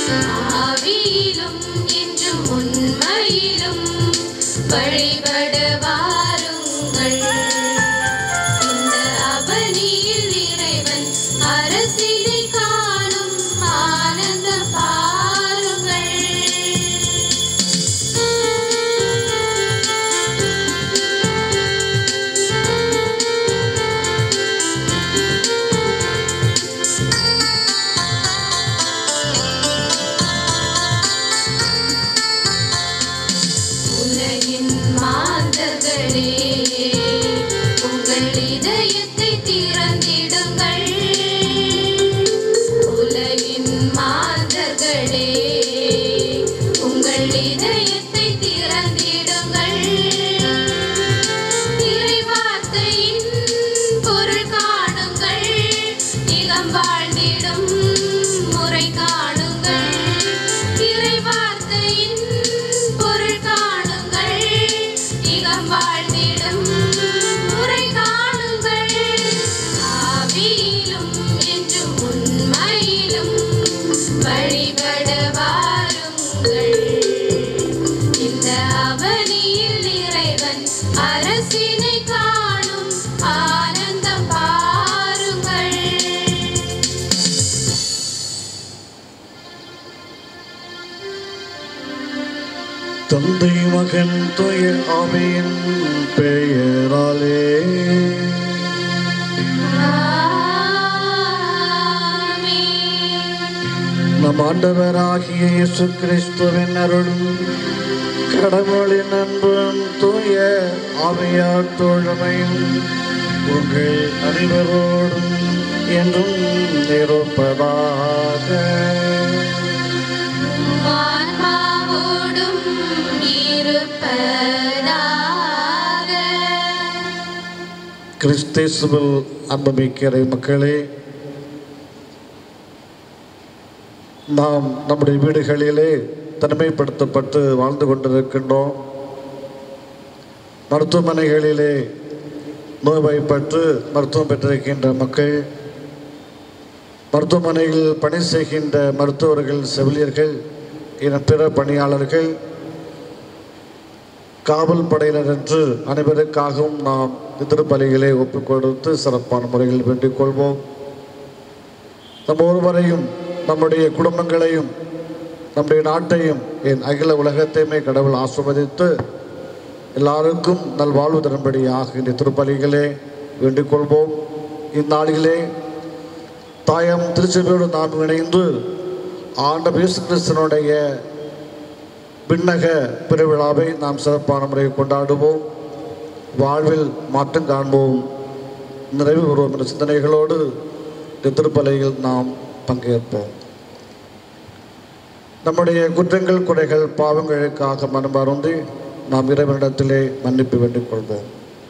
ஆவியிலும் என்றும் உண்மையிலும் வழிபட வாருங்கள் இந்த அவனியில் இறைவன் அரசினை காணும் ஆனந்தம் பாருங்கள் உலகின் மாந்தர்களே உங்கள் இதயத்தை திறந்திடுங்கள் உலகின் மாந்தர்களே உங்கள் இதயத்தை திறந்திடுங்கள் இறைவார்த்தையின் பொருள் காணுங்கள் இகம் வாழ்ந்திடும் முறை காணுங்கள் இறைவார்த்தையின் பொருள் காணுங்கள் இகம் வாழ்ந்திடும் முறை காணுங்கள் ஆவியிலும் என்றும் உண்மையிலும் வழிபட வாருங்கள் இந்த அவனியில் இறைவன் அரசினை காணும் ஆனந்தம் பாருங்கள் தந்தை மகன் துய ஆவியின் பெயராலே ஆமென். நம் ஆண்டவராகிய இயேசு கிறிஸ்துவின் அருளும் கடவுளின் அன்பும் தூய ஆவியார் தோழமையும் உங்கள் அனைவரோடும் என்றும் இருப்பதாக ஆன்மாவோடும் இருப்பதாக கிறிஸ்தேசுவில் அன்புமிக்கிற மக்களே நாம் நம்முடைய வீடுகளிலே தனிமைப்படுத்தப்பட்டு வாழ்ந்து கொண்டிருக்கின்றோம் மருத்துவமனைகளிலே நோய்வாய்ப்பட்டு மருத்துவம் பெற்றிருக்கின்ற மக்கள் மருத்துவமனையில் பணி செய்கின்ற மருத்துவர்கள் செவிலியர்கள் என பிற பணியாளர்கள் காவல் படையினர் என்று அனைவருக்காகவும் நாம் எதிர்பலிகளை ஒப்புக் கொடுத்து சிறப்பான முறையில் வேண்டிக் கொள்வோம் நம் ஒருவரையும் நம்முடைய குடும்பங்களையும் நம்முடைய நாட்டையும் என் அகில உலகத்தையுமே கடவுள் ஆசிர்வதித்து எல்லாருக்கும் நல்வாழ்வு தரும்படியாக இந்த திருப்பலிகளே வேண்டிக் கொள்வோம் இந்நாளிலே தாயம் திருச்சபையோடு நாம் இணைந்து ஆண்ட இயேசு கிறிஸ்தனுடைய விண்ணக பெருவிழாவை நாம் சிறப்பான முறையில் கொண்டாடுவோம் வாழ்வில் மாற்றம் காண்போம் நிறைவு பெறுவோம் என்ற சிந்தனைகளோடு இந்த திருப்பலியில் நாம் பங்கேற்போம் நம்முடைய குற்றங்கள் குறைகள் பாவங்களுக்காக மனம் அருந்தி நாம் இறைவனிடத்திலே மன்னிப்பு வேண்டிக் கொள்வோம்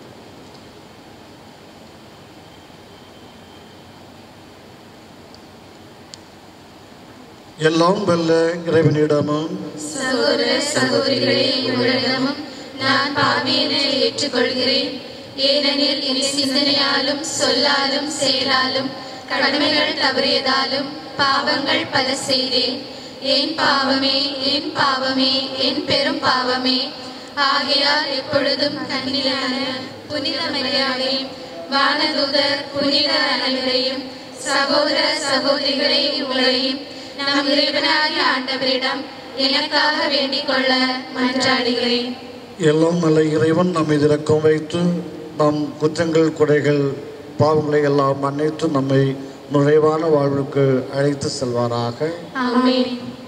எல்லாம் வெல்ல இறைவனிடமும் சகோதர சகோதரிகளே உங்களிடமும் நான் பாவியனை ஏற்றுக்கொள்கிறேன் ஏனெனில் என் சிந்தனையாலும் சொல்லாலும் செயலாலும் கடமைகள் தவறியதாலும் பாவங்கள் பல செய்தேன் என் பாவமே என் பாவமே என் பெரும் பாவமே ஆகையால் எப்பொழுதும் கண்ணிலான புனித மரியாதை வானதூதர் புனித அனைவரையும் சகோதர சகோதரிகளை உங்களையும் நம் இறைவனாகிய ஆண்டவரிடம் எனக்காக வேண்டிக் கொள்ள மன்றாடுகிறேன் எல்லாம் நல்ல இறைவன் நம்மை இறக்கம் வைத்து நம் குற்றங்கள் குறைகள் பாவங்களை எல்லாம் மன்னித்து நம்மை நுழைவான வாழ்வுக்கு அழைத்து செல்வாராக ஆமென்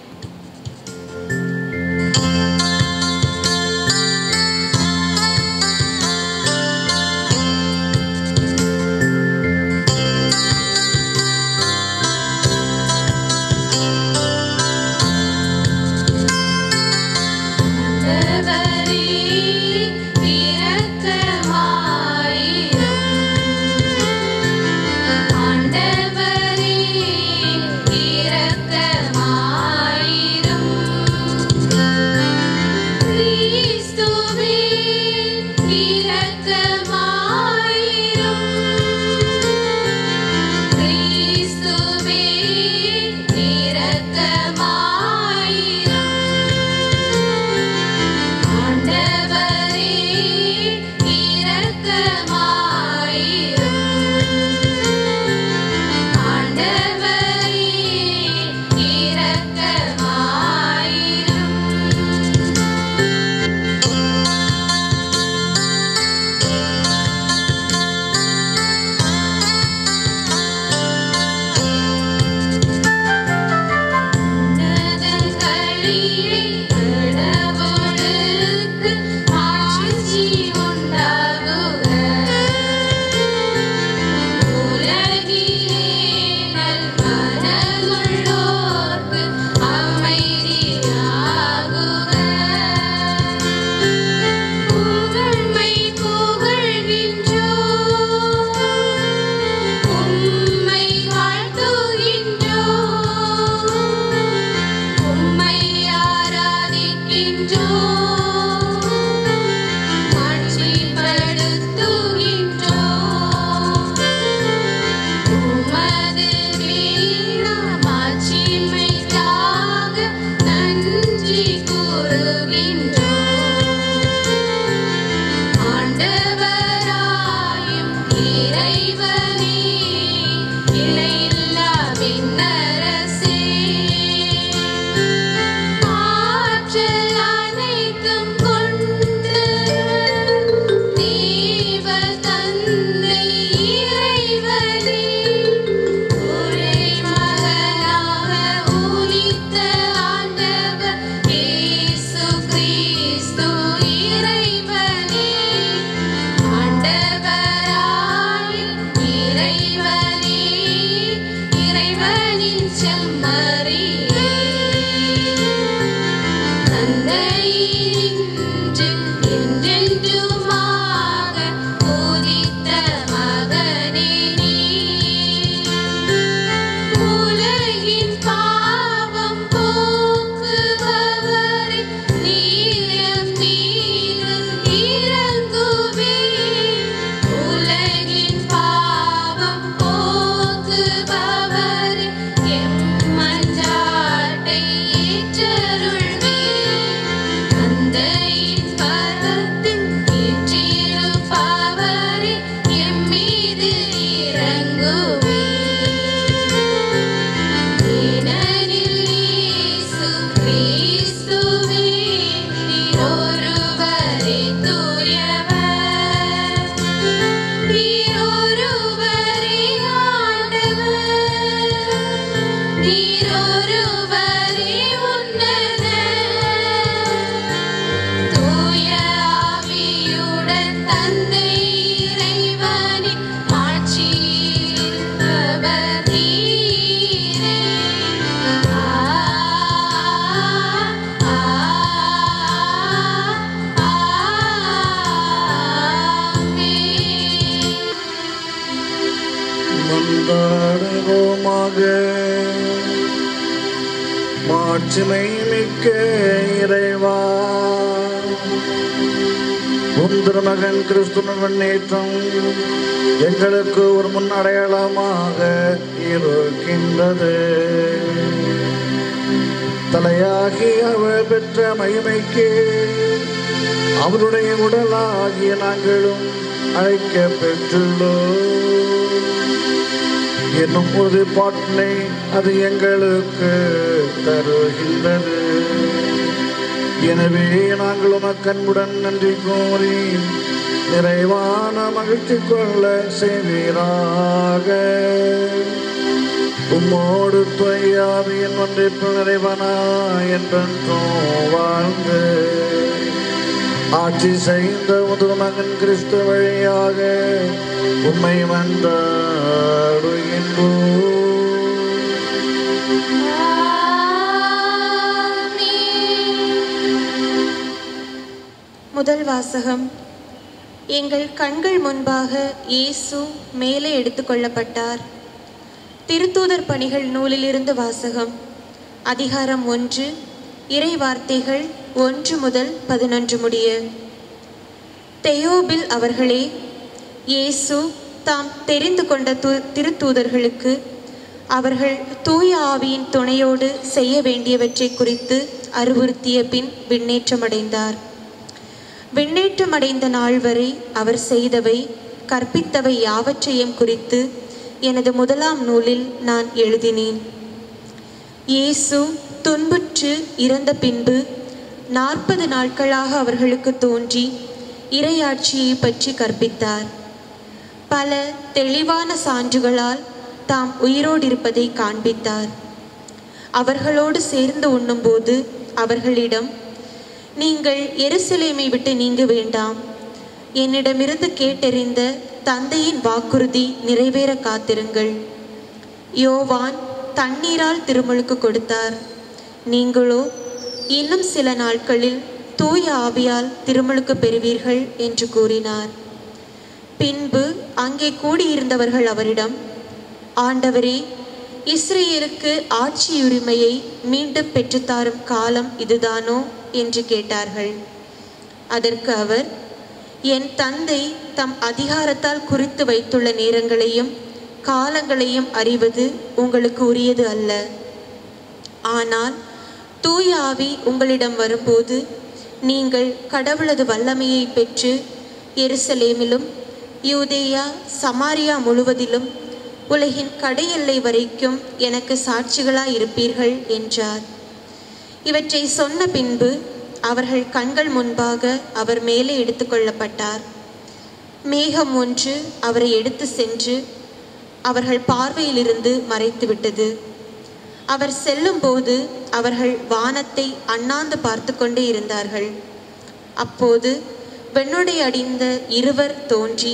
ஆண்டவரே, இரக்கமாயிரும். ஆண்டவரே, இரக்கமாயிரும். அவரை ஏற்றருள்வே தந்தையின் பரத்தில் ஏற்றிருப்பவரே எம்மீது இறங்குவே ஏனெனில் இயேசு கிறிஸ்துவே நீரொருவரே தூயவர் நீரொருவரே ஆண்டவர் நீரொருவரே உன்னதர் தூய ஆவியுடன் தந்தை இறைவனின் ஆட்சியில் இருப்பவர் நீரே. ஆ, ஆ, ஆமென். மன்றாடுவோமாக மாட்சிமை மிக்க இறைவா உம் திருமகன் கிறிஸ்துவின் முன்னேற்றம் எங்களுக்கு ஒரு முன் அடையாளமாக இருக்கின்றது தலையாகி அவர் பெற்ற மகிமைக்கு அவருடைய உடலாகிய நாங்களும் அழைக்கப் பெற்றுள்ளோம் என்னும் உறுதிப்பாட்டினை அது எங்களுக்கு தருகின்றது எனவே நாங்கள் உமக்கு அன்புடன் நன்றி கூறி நிறைவான மகிழ்ச்சி கொள்ள செய்வீராக உம்மோடு தொய்யாவியின் ஒன்றிப்பு நிறைவனா என்றென்றும் வாழ்ந்து ஆட்சி செய்த உது மகன் கிறிஸ்து வழியாக உம்மை வந்தாடுகின்றோம் முதல் வாசகம் எங்கள் கண்கள் முன்பாக இயேசு மேலே எடுத்துக்கொள்ளப்பட்டார் திருத்தூதர் பணிகள் நூலிலிருந்து வாசகம் அதிகாரம் ஒன்று இறை வார்த்தைகள் ஒன்று முதல் பதினொன்று முடிய தெயோபில் அவர்களே இயேசு தாம் தெரிந்து கொண்ட து- திருத்தூதர்களுக்கு அவர்கள் தூய ஆவியின் துணையோடு செய்ய வேண்டியவற்றை குறித்து அறிவுறுத்திய பின் விண்ணேற்றமடைந்தார் விண்ணேற்றமடைந்த நாள் வரை அவர் செய்தவை கற்பித்தவை யாவற்றையும் குறித்து எனது முதலாம் நூலில் நான் எழுதினேன் இயேசு துன்புற்று இறந்த பின்பு நாற்பது நாட்களாக அவர்களுக்கு தோன்றி இறையாட்சியை பற்றி கற்பித்தார் பல தெளிவான சான்றுகளால் தாம் உயிரோடு இருப்பதை காண்பித்தார் அவர்களோடு சேர்ந்து உண்ணும்போது அவர்களிடம் நீங்கள் எருசலேமை விட்டு நீங்க வேண்டாம் என்னிடமிருந்து கேட்டறிந்த தந்தையின் வாக்குறுதி நிறைவேற காத்திருங்கள் யோவான் தண்ணீரால் திருமுழுக்கு கொடுத்தார் நீங்களோ இன்னும் சில நாட்களில் தூய ஆவியால் திருமுழுக்கு பெறுவீர்கள் என்று கூறினார் பின்பு அங்கே கூடியிருந்தவர்கள் அவரிடம் ஆண்டவரே இஸ்ரேலுக்கு ஆட்சியுரிமையை மீண்டும் பெற்றுத்தாரும் காலம் இதுதானோ என்று கேட்டார்கள் அதற்கு அவர் என் தந்தை தம் அதிகாரத்தால் குறித்து வைத்துள்ள நேரங்களையும் காலங்களையும் அறிவது உங்களுக்கு உரியது அல்ல ஆனால் தூய ஆவி உங்களிடம் வரும்போது நீங்கள் கடவுளது வல்லமையை பெற்று எருசலேமிலும் யூதேயா சமாரியா முழுவதிலும் உலகின் கடையெல்லை வரைக்கும் எனக்கு சாட்சிகளாய் இருப்பீர்கள் என்றார் இவற்றை சொன்ன பின்பு அவர்கள் கண்கள் முன்பாக அவர் மேலே எடுத்துக்கொள்ளப்பட்டார் மேகம் ஒன்று அவரை எடுத்து சென்று அவர்கள் பார்வையிலிருந்து மறைத்துவிட்டது அவர் செல்லும்போது அவர்கள் வானத்தை அண்ணாந்து பார்த்து கொண்டே இருந்தார்கள் அப்போது வெண்ணுடை அடிந்த இருவர் தோன்றி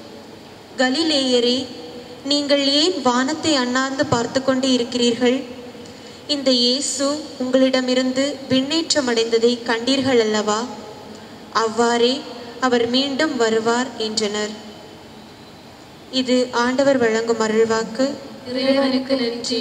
கலிலேயரே நீங்கள் ஏன் வானத்தை அண்ணாந்து பார்த்து கொண்டே இருக்கிறீர்கள் இந்த இயேசு உங்களிடமிருந்து விண்ணேற்றம் அடைந்ததை கண்டீர்கள் அல்லவா அவ்வாறே அவர் மீண்டும் வருவார் என்றனர் இது ஆண்டவர் வழங்கும் அருள்வாக்கு இறைவனுக்கு நன்றி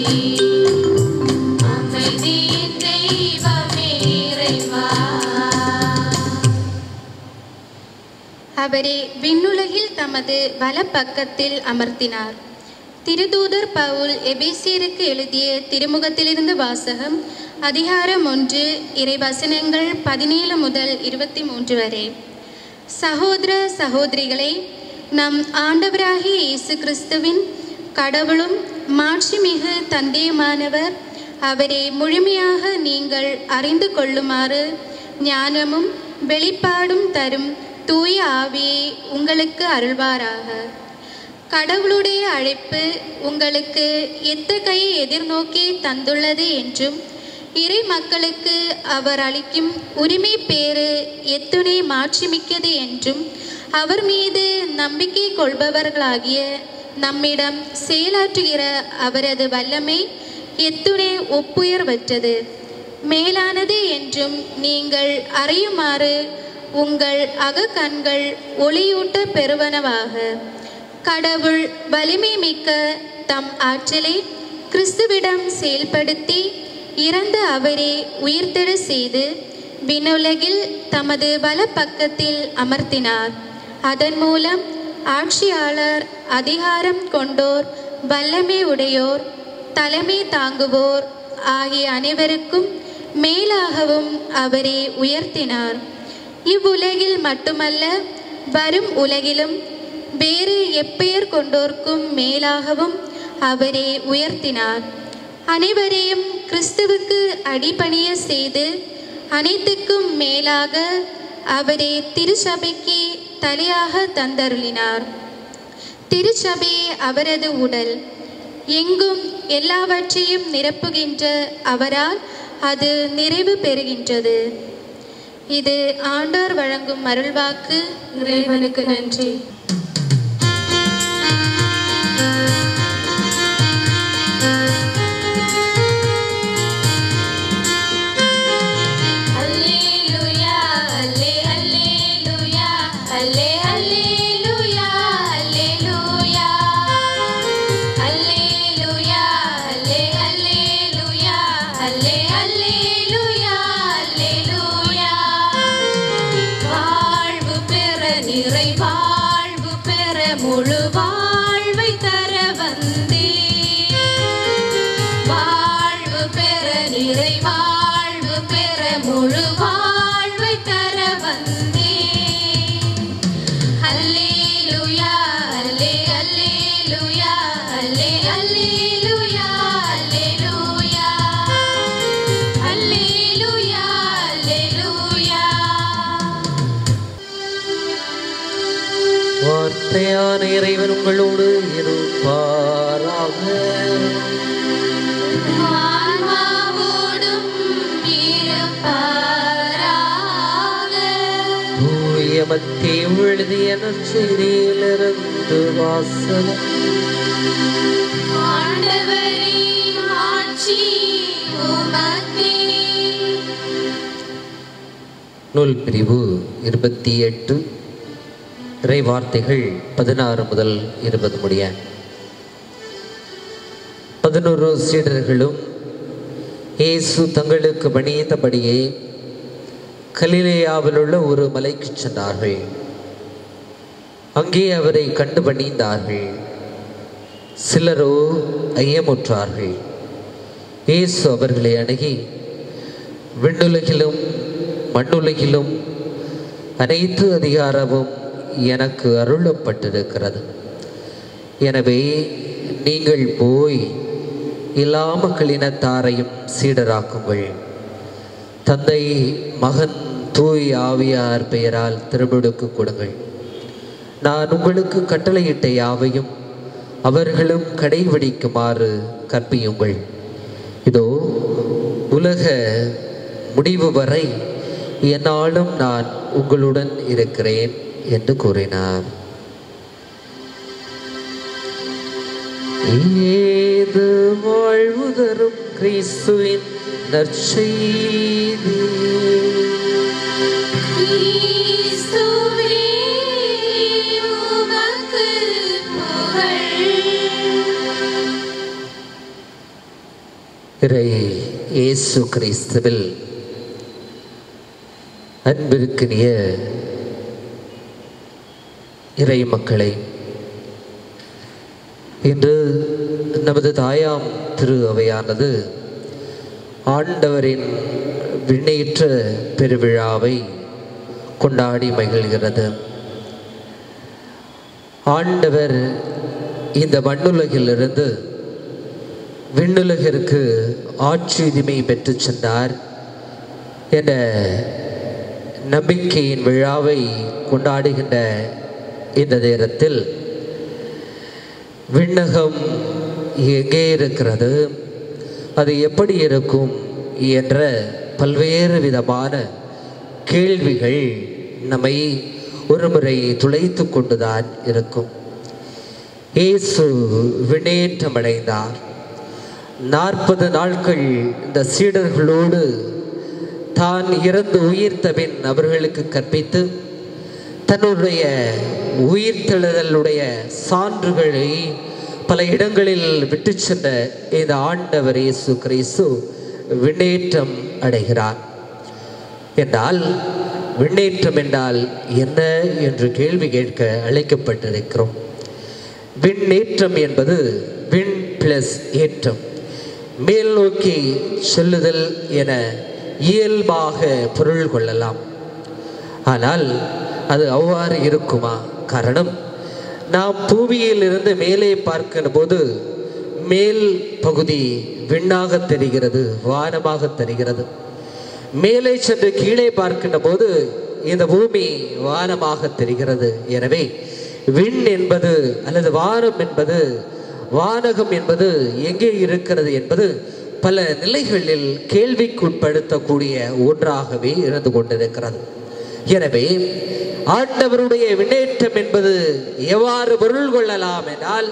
அமைதியின் தெய்வமே இறைவா அவரே விண்ணுலகில் தமது வலப்பக்கத்தில் அமர்த்தினார் திருதூதர் பவுல் எபேசியருக்கு எழுதிய திருமுகத்திலிருந்து வாசகம் அதிகாரம் ஒன்று இறைவசனங்கள் பதினேழு முதல் இருபத்தி மூன்று வரை சகோதர சகோதரிகளே நம் ஆண்டவராகிய இயேசு கிறிஸ்துவின் கடவுளும் மாட்சிமிகு தந்தையுமானவர் அவரை முழுமையாக நீங்கள் அறிந்து கொள்ளுமாறு ஞானமும் வெளிப்பாடும் தரும் தூய ஆவியை உங்களுக்கு அருள்வாராக கடவுளுடைய அழைப்பு உங்களுக்கு எத்தகைய எதிர்நோக்கி தந்துள்ளது என்றும் இறை மக்களுக்கு அவர் அளிக்கும் உரிமை பேறு எத்துணை மாட்சிமிக்கது என்றும் அவர் மீது நம்பிக்கை கொள்பவர்களாகிய நம்மிடம் செயலாற்றுகிற அவரது வல்லமை எத்துணை ஒப்புயர்வற்றது மேலானது என்றும் நீங்கள் அறியுமாறு உங்கள் அகக்கண்கள் ஒளியூட்ட பெறுவனவாக கடவுள் வலிமை மிக்க தம் ஆற்றலை கிறிஸ்துவிடம் செயல்படுத்தி இறந்த அவரே உயிர்த்தெழ செய்து விண்ணுலகில் தமது வலப்பக்கத்தில் அமர்த்தினார் அதன் மூலம் ஆட்சியாளர் அதிகாரம் கொண்டோர் வல்லமை உடையோர் தலைமை தாங்குவோர் ஆகிய அனைவருக்கும் மேலாகவும் அவரே உயர்த்தினார் இவ்வுலகில் மட்டுமல்ல வரும் உலகிலும் வேறு எப்பெயர் கொண்டோர்க்கும் மேலாகவும் அவரே உயர்த்தினார் அனைவரையும் கிறிஸ்துவுக்கு அடிபணிய செய்து அனைத்துக்கும் மேலாக அவரே திருச்சபைக்கு தலையாக தந்தருளினார் திருச்சபை அவரது உடல் எங்கும் எல்லாவற்றையும் நிரப்புகின்ற அவரால் அது நிறைவு பெறுகின்றது இது ஆண்டோர் வழங்கும் அருள்வாக்கு இறைவனுக்கு நன்றி அல்லேலூயா அல்லே அல்லேலூயா அல்லே அல்லேலூயா அல்லேலூயா அல்லேலூயா அல்லே அல்லேலூயா அல்லே அல்லேலூயா அல்லேலூயா வாழ்வு பெற நிறை வாழ்வு பெற முழு வாழ்வை தர வந்தே வாழ்வு பெற நிறை வாழ்வு பெற முழு வாழ்வை தர வந்தே அல்லேலூயா அல்லே அல்லேலூயா அல்லே அல்லேலூயா அல்லேலூயா அல்லேலூயா அல்லேலூயா வார்த்தையான இறைவன் உங்களோடு இருப்பாராக ஆன்மாவோடும் இருப்பாராக. தூய மத்திய எழுதிய நற்செய்தியிலிருந்து வாசகம் ஆண்டவரே, ஆட்சி உமக்கே. நூல் பிரிவு இருபத்தி எட்டு இறை வார்த்தைகள் பதினாறு முதல் இருபது முடிய பதினோரு சீடர்களும் இயேசு தங்களுக்கு பணியந்தபடியே கலிலேயாவில் உள்ள ஒரு மலைக்கு சென்றார்கள் அங்கே அவரை கண்டு பணிந்தார்கள் சிலரோ ஐயமுற்றார்கள் இயேசு அவர்களை அணுகி விண்ணுலகிலும் மண்ணுலகிலும் அனைத்து அதிகாரமும் எனக்கு அருளப்பட்டிருக்கிறது எனவே நீங்கள் போய் எல்லா மக்களினத்தாரையும் சீடராக்குங்கள் தந்தை மகன் தூய் ஆவியார் பெயரால் திருமுழுக்கு கொடுங்கள் நான் உங்களுக்கு கட்டளையிட்ட யாவையும் அவர்களும் கடைபிடிக்குமாறு கற்பியுங்கள் இதோ உலக முடிவு வரை என்னாலும் நான் உங்களுடன் இருக்கிறேன் என்று கூறினார் ஏது வாழ்வு தரும் கிறிஸ்துவின் நற்செய்தி கிறிஸ்துவே, உமக்கு புகழ். இறை இயேசு கிறிஸ்துவில் அன்பிற்கினிய இறை மக்களை இன்று நமது தாயாம் திரு அவையானது ஆண்டவரின் விண்ணேற்ற பெருவிழாவை கொண்டாடி மகிழ்கிறது ஆண்டவர் இந்த மண்ணுலகிலிருந்து விண்ணுலகிற்கு ஆட்சியுரிமை பெற்றுச் சென்றார் என்ற நம்பிக்கையின் விழாவை கொண்டாடுகின்ற இந்த நேரத்தில் விண்ணகம் எங்கே இருக்கிறது அது எப்படி இருக்கும் என்ற பல்வேறு விதமான கேள்விகள் நம்மை ஒருமுறை துளைத்து கொண்டுதான் இருக்கும் இயேசு விண்ணேற்றமடைந்தார் நாற்பது நாட்கள் இந்த சீடர்களோடு தான் இறந்து உயிர்த்த பின் அவர்களுக்கு கற்பித்து தன்னுடைய உயிர்த்தெழுதலுடைய சான்றுகளை பல இடங்களில் விட்டு சென்ற இந்த ஆண்டவர் இயேசு கிறிஸ்து விண்ணேற்றம் அடைகிறார் என்றால் விண்ணேற்றம் என்றால் என்ன என்று கேள்வி கேட்க அழைக்கப்பட்டிருக்கிறோம் விண்ணேற்றம் என்பது விண் பிளஸ் ஏற்றம் மேல் நோக்கி செல்லுதல் என இயல்பாக பொருள் கொள்ளலாம் ஆனால் அது அவ்வாறு இருக்குமா காரணம் நாம் புவியில் இருந்து மேலே பார்க்கிற போது மேல் பகுதி விண்ணாக தெரிகிறது வானமாக தெரிகிறது மேலே சென்று கீழே பார்க்கின்ற போது இந்த பூமி வானமாக தெரிகிறது எனவே விண் என்பது அல்லது வானம் என்பது வானகம் என்பது எங்கே இருக்கிறது என்பது பல நிலைகளில் கேள்விக்குட்படுத்தக்கூடிய ஒன்றாகவே இருந்து கொண்டிருக்கிறது எனவே ஆண்டவருடைய விண்ணேற்றம் என்பது எவ்வாறு பொருள் கொள்ளலாம் என்றால்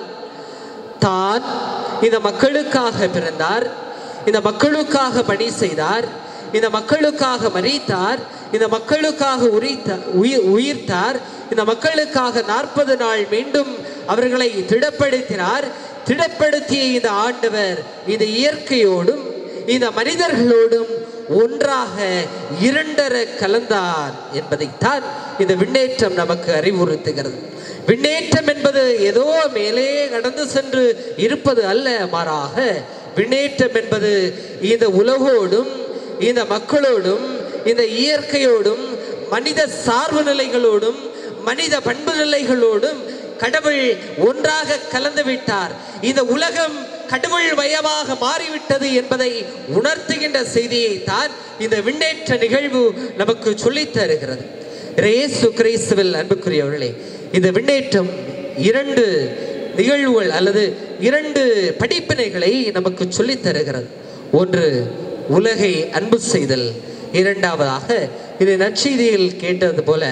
தான் இந்த மக்களுக்காக பிறந்தார் இந்த மக்களுக்காக பணி செய்தார் இந்த மக்களுக்காக மறித்தார் இந்த மக்களுக்காக உரித்த உயிர் உயிர்த்தார் இந்த மக்களுக்காக நாற்பது நாள் மீண்டும் அவர்களை திடப்படுத்தினார் திடப்படுத்திய இந்த ஆண்டவர் இந்த இயற்கையோடும் இந்த மனிதர்களோடும் ஒன்றாக இரண்டர கலந்தார் என்பதைத்தான் இந்த விண்ணேற்றம் நமக்கு அறிவுறுத்துகிறது விண்ணேற்றம் என்பது ஏதோ மேலே கடந்து சென்று இருப்பது அல்ல மாறாக விண்ணேற்றம் என்பது இந்த உலகோடும் இந்த மக்களோடும் இந்த இயற்கையோடும் மனித சார்பு நிலைகளோடும் மனித பண்பு நிலைகளோடும் கடவுள் ஒன்றாக கலந்து விட்டார் இந்த உலகம் கடவுள் மயமாக மாறிவிட்டது என்பதை உணர்த்துகின்ற செய்தியை தான் இந்த விண்ணேற்ற நிகழ்வு நமக்கு சொல்லித் தருகிறது இயேசு கிறிஸ்துவில் அன்புக்குரியவர்களே இந்த விண்ணேற்றம் இரண்டு நிகழ்வுகள் அல்லது இரண்டு படிப்பினைகளை நமக்கு சொல்லித் தருகிறது ஒன்று உலகை அன்பு செய்தல் இரண்டாவதாக இது நற்செய்தியில் கேட்டது போல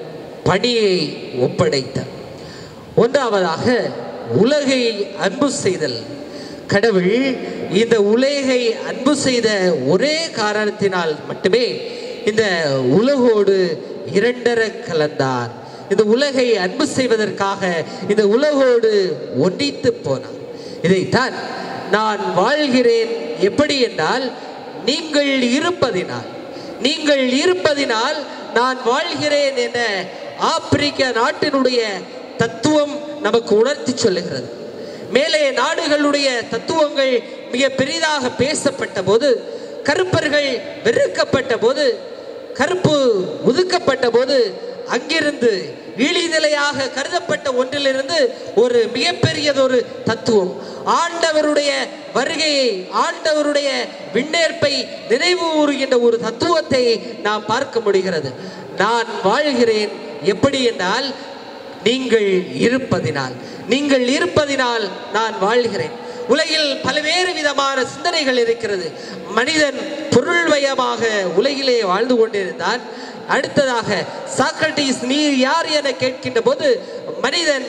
பணியை ஒப்படைத்த ஒன்றாவதாக உலகை அன்பு செய்தல் கடவுள் இந்த உலகை அன்பு செய்த ஒரே காரணத்தினால் மட்டுமே இந்த உலகோடு இரண்டர கலந்தார் இந்த உலகை அன்பு செய்வதற்காக இந்த உலகோடு ஒன்றித்து போனார் இதைத்தான் நான் வாழ்கிறேன் எப்படி என்றால் நீங்கள் இருப்பதினால் நீங்கள் இருப்பதினால் நான் வாழ்கிறேன் என ஆப்பிரிக்க நாட்டினுடைய தத்துவம் நமக்கு உணர்த்தி சொல்லுகிறது மேலே நாடுகளுடைய தத்துவங்கள் மிக பெரிதாக பேசப்பட்ட போது கருப்பர்கள் வெறுக்கப்பட்ட போது கருப்பு ஒதுக்கப்பட்ட போது அங்கிருந்து இழிநிலையாக கருதப்பட்ட ஒன்றிலிருந்து ஒரு மிகப்பெரியதொரு தத்துவம் ஆண்டவருடைய வருகையை ஆண்டவருடைய விண்ணேற்பை நினைவு கூறுகின்ற ஒரு தத்துவத்தை நாம் பார்க்க முடிகிறது நான் வாழ்கிறேன் எப்படி என்றால் நீங்கள் இருப்பதினால் நீங்கள் இருப்பதினால் நான் வாழ்கிறேன் உலகில் பல்வேறு விதமான சிந்தனைகள் இருக்கிறது மனிதன் பொருள்வயமாக உலகிலே வாழ்ந்து கொண்டிருந்தான் அடுத்ததாக சாக்ரட்டிஸ் நீ யார் என கேட்கின்ற போது மனிதன்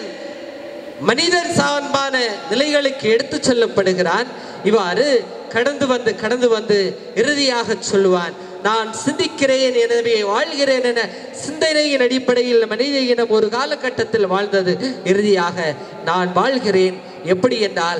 மனிதன் சார்பான நிலைகளுக்கு எடுத்துச் செல்லப்படுகிறான் இவ்வாறு கடந்து வந்து கடந்து வந்து இறுதியாக சொல்லுவான் நான் சிந்திக்கிறேன் எனவே வாழ்கிறேன் என சிந்தனையின் அடிப்படையில் மனித இனம் ஒரு காலகட்டத்தில் வாழ்ந்தது இறுதியாக நான் வாழ்கிறேன் எப்படி என்றால்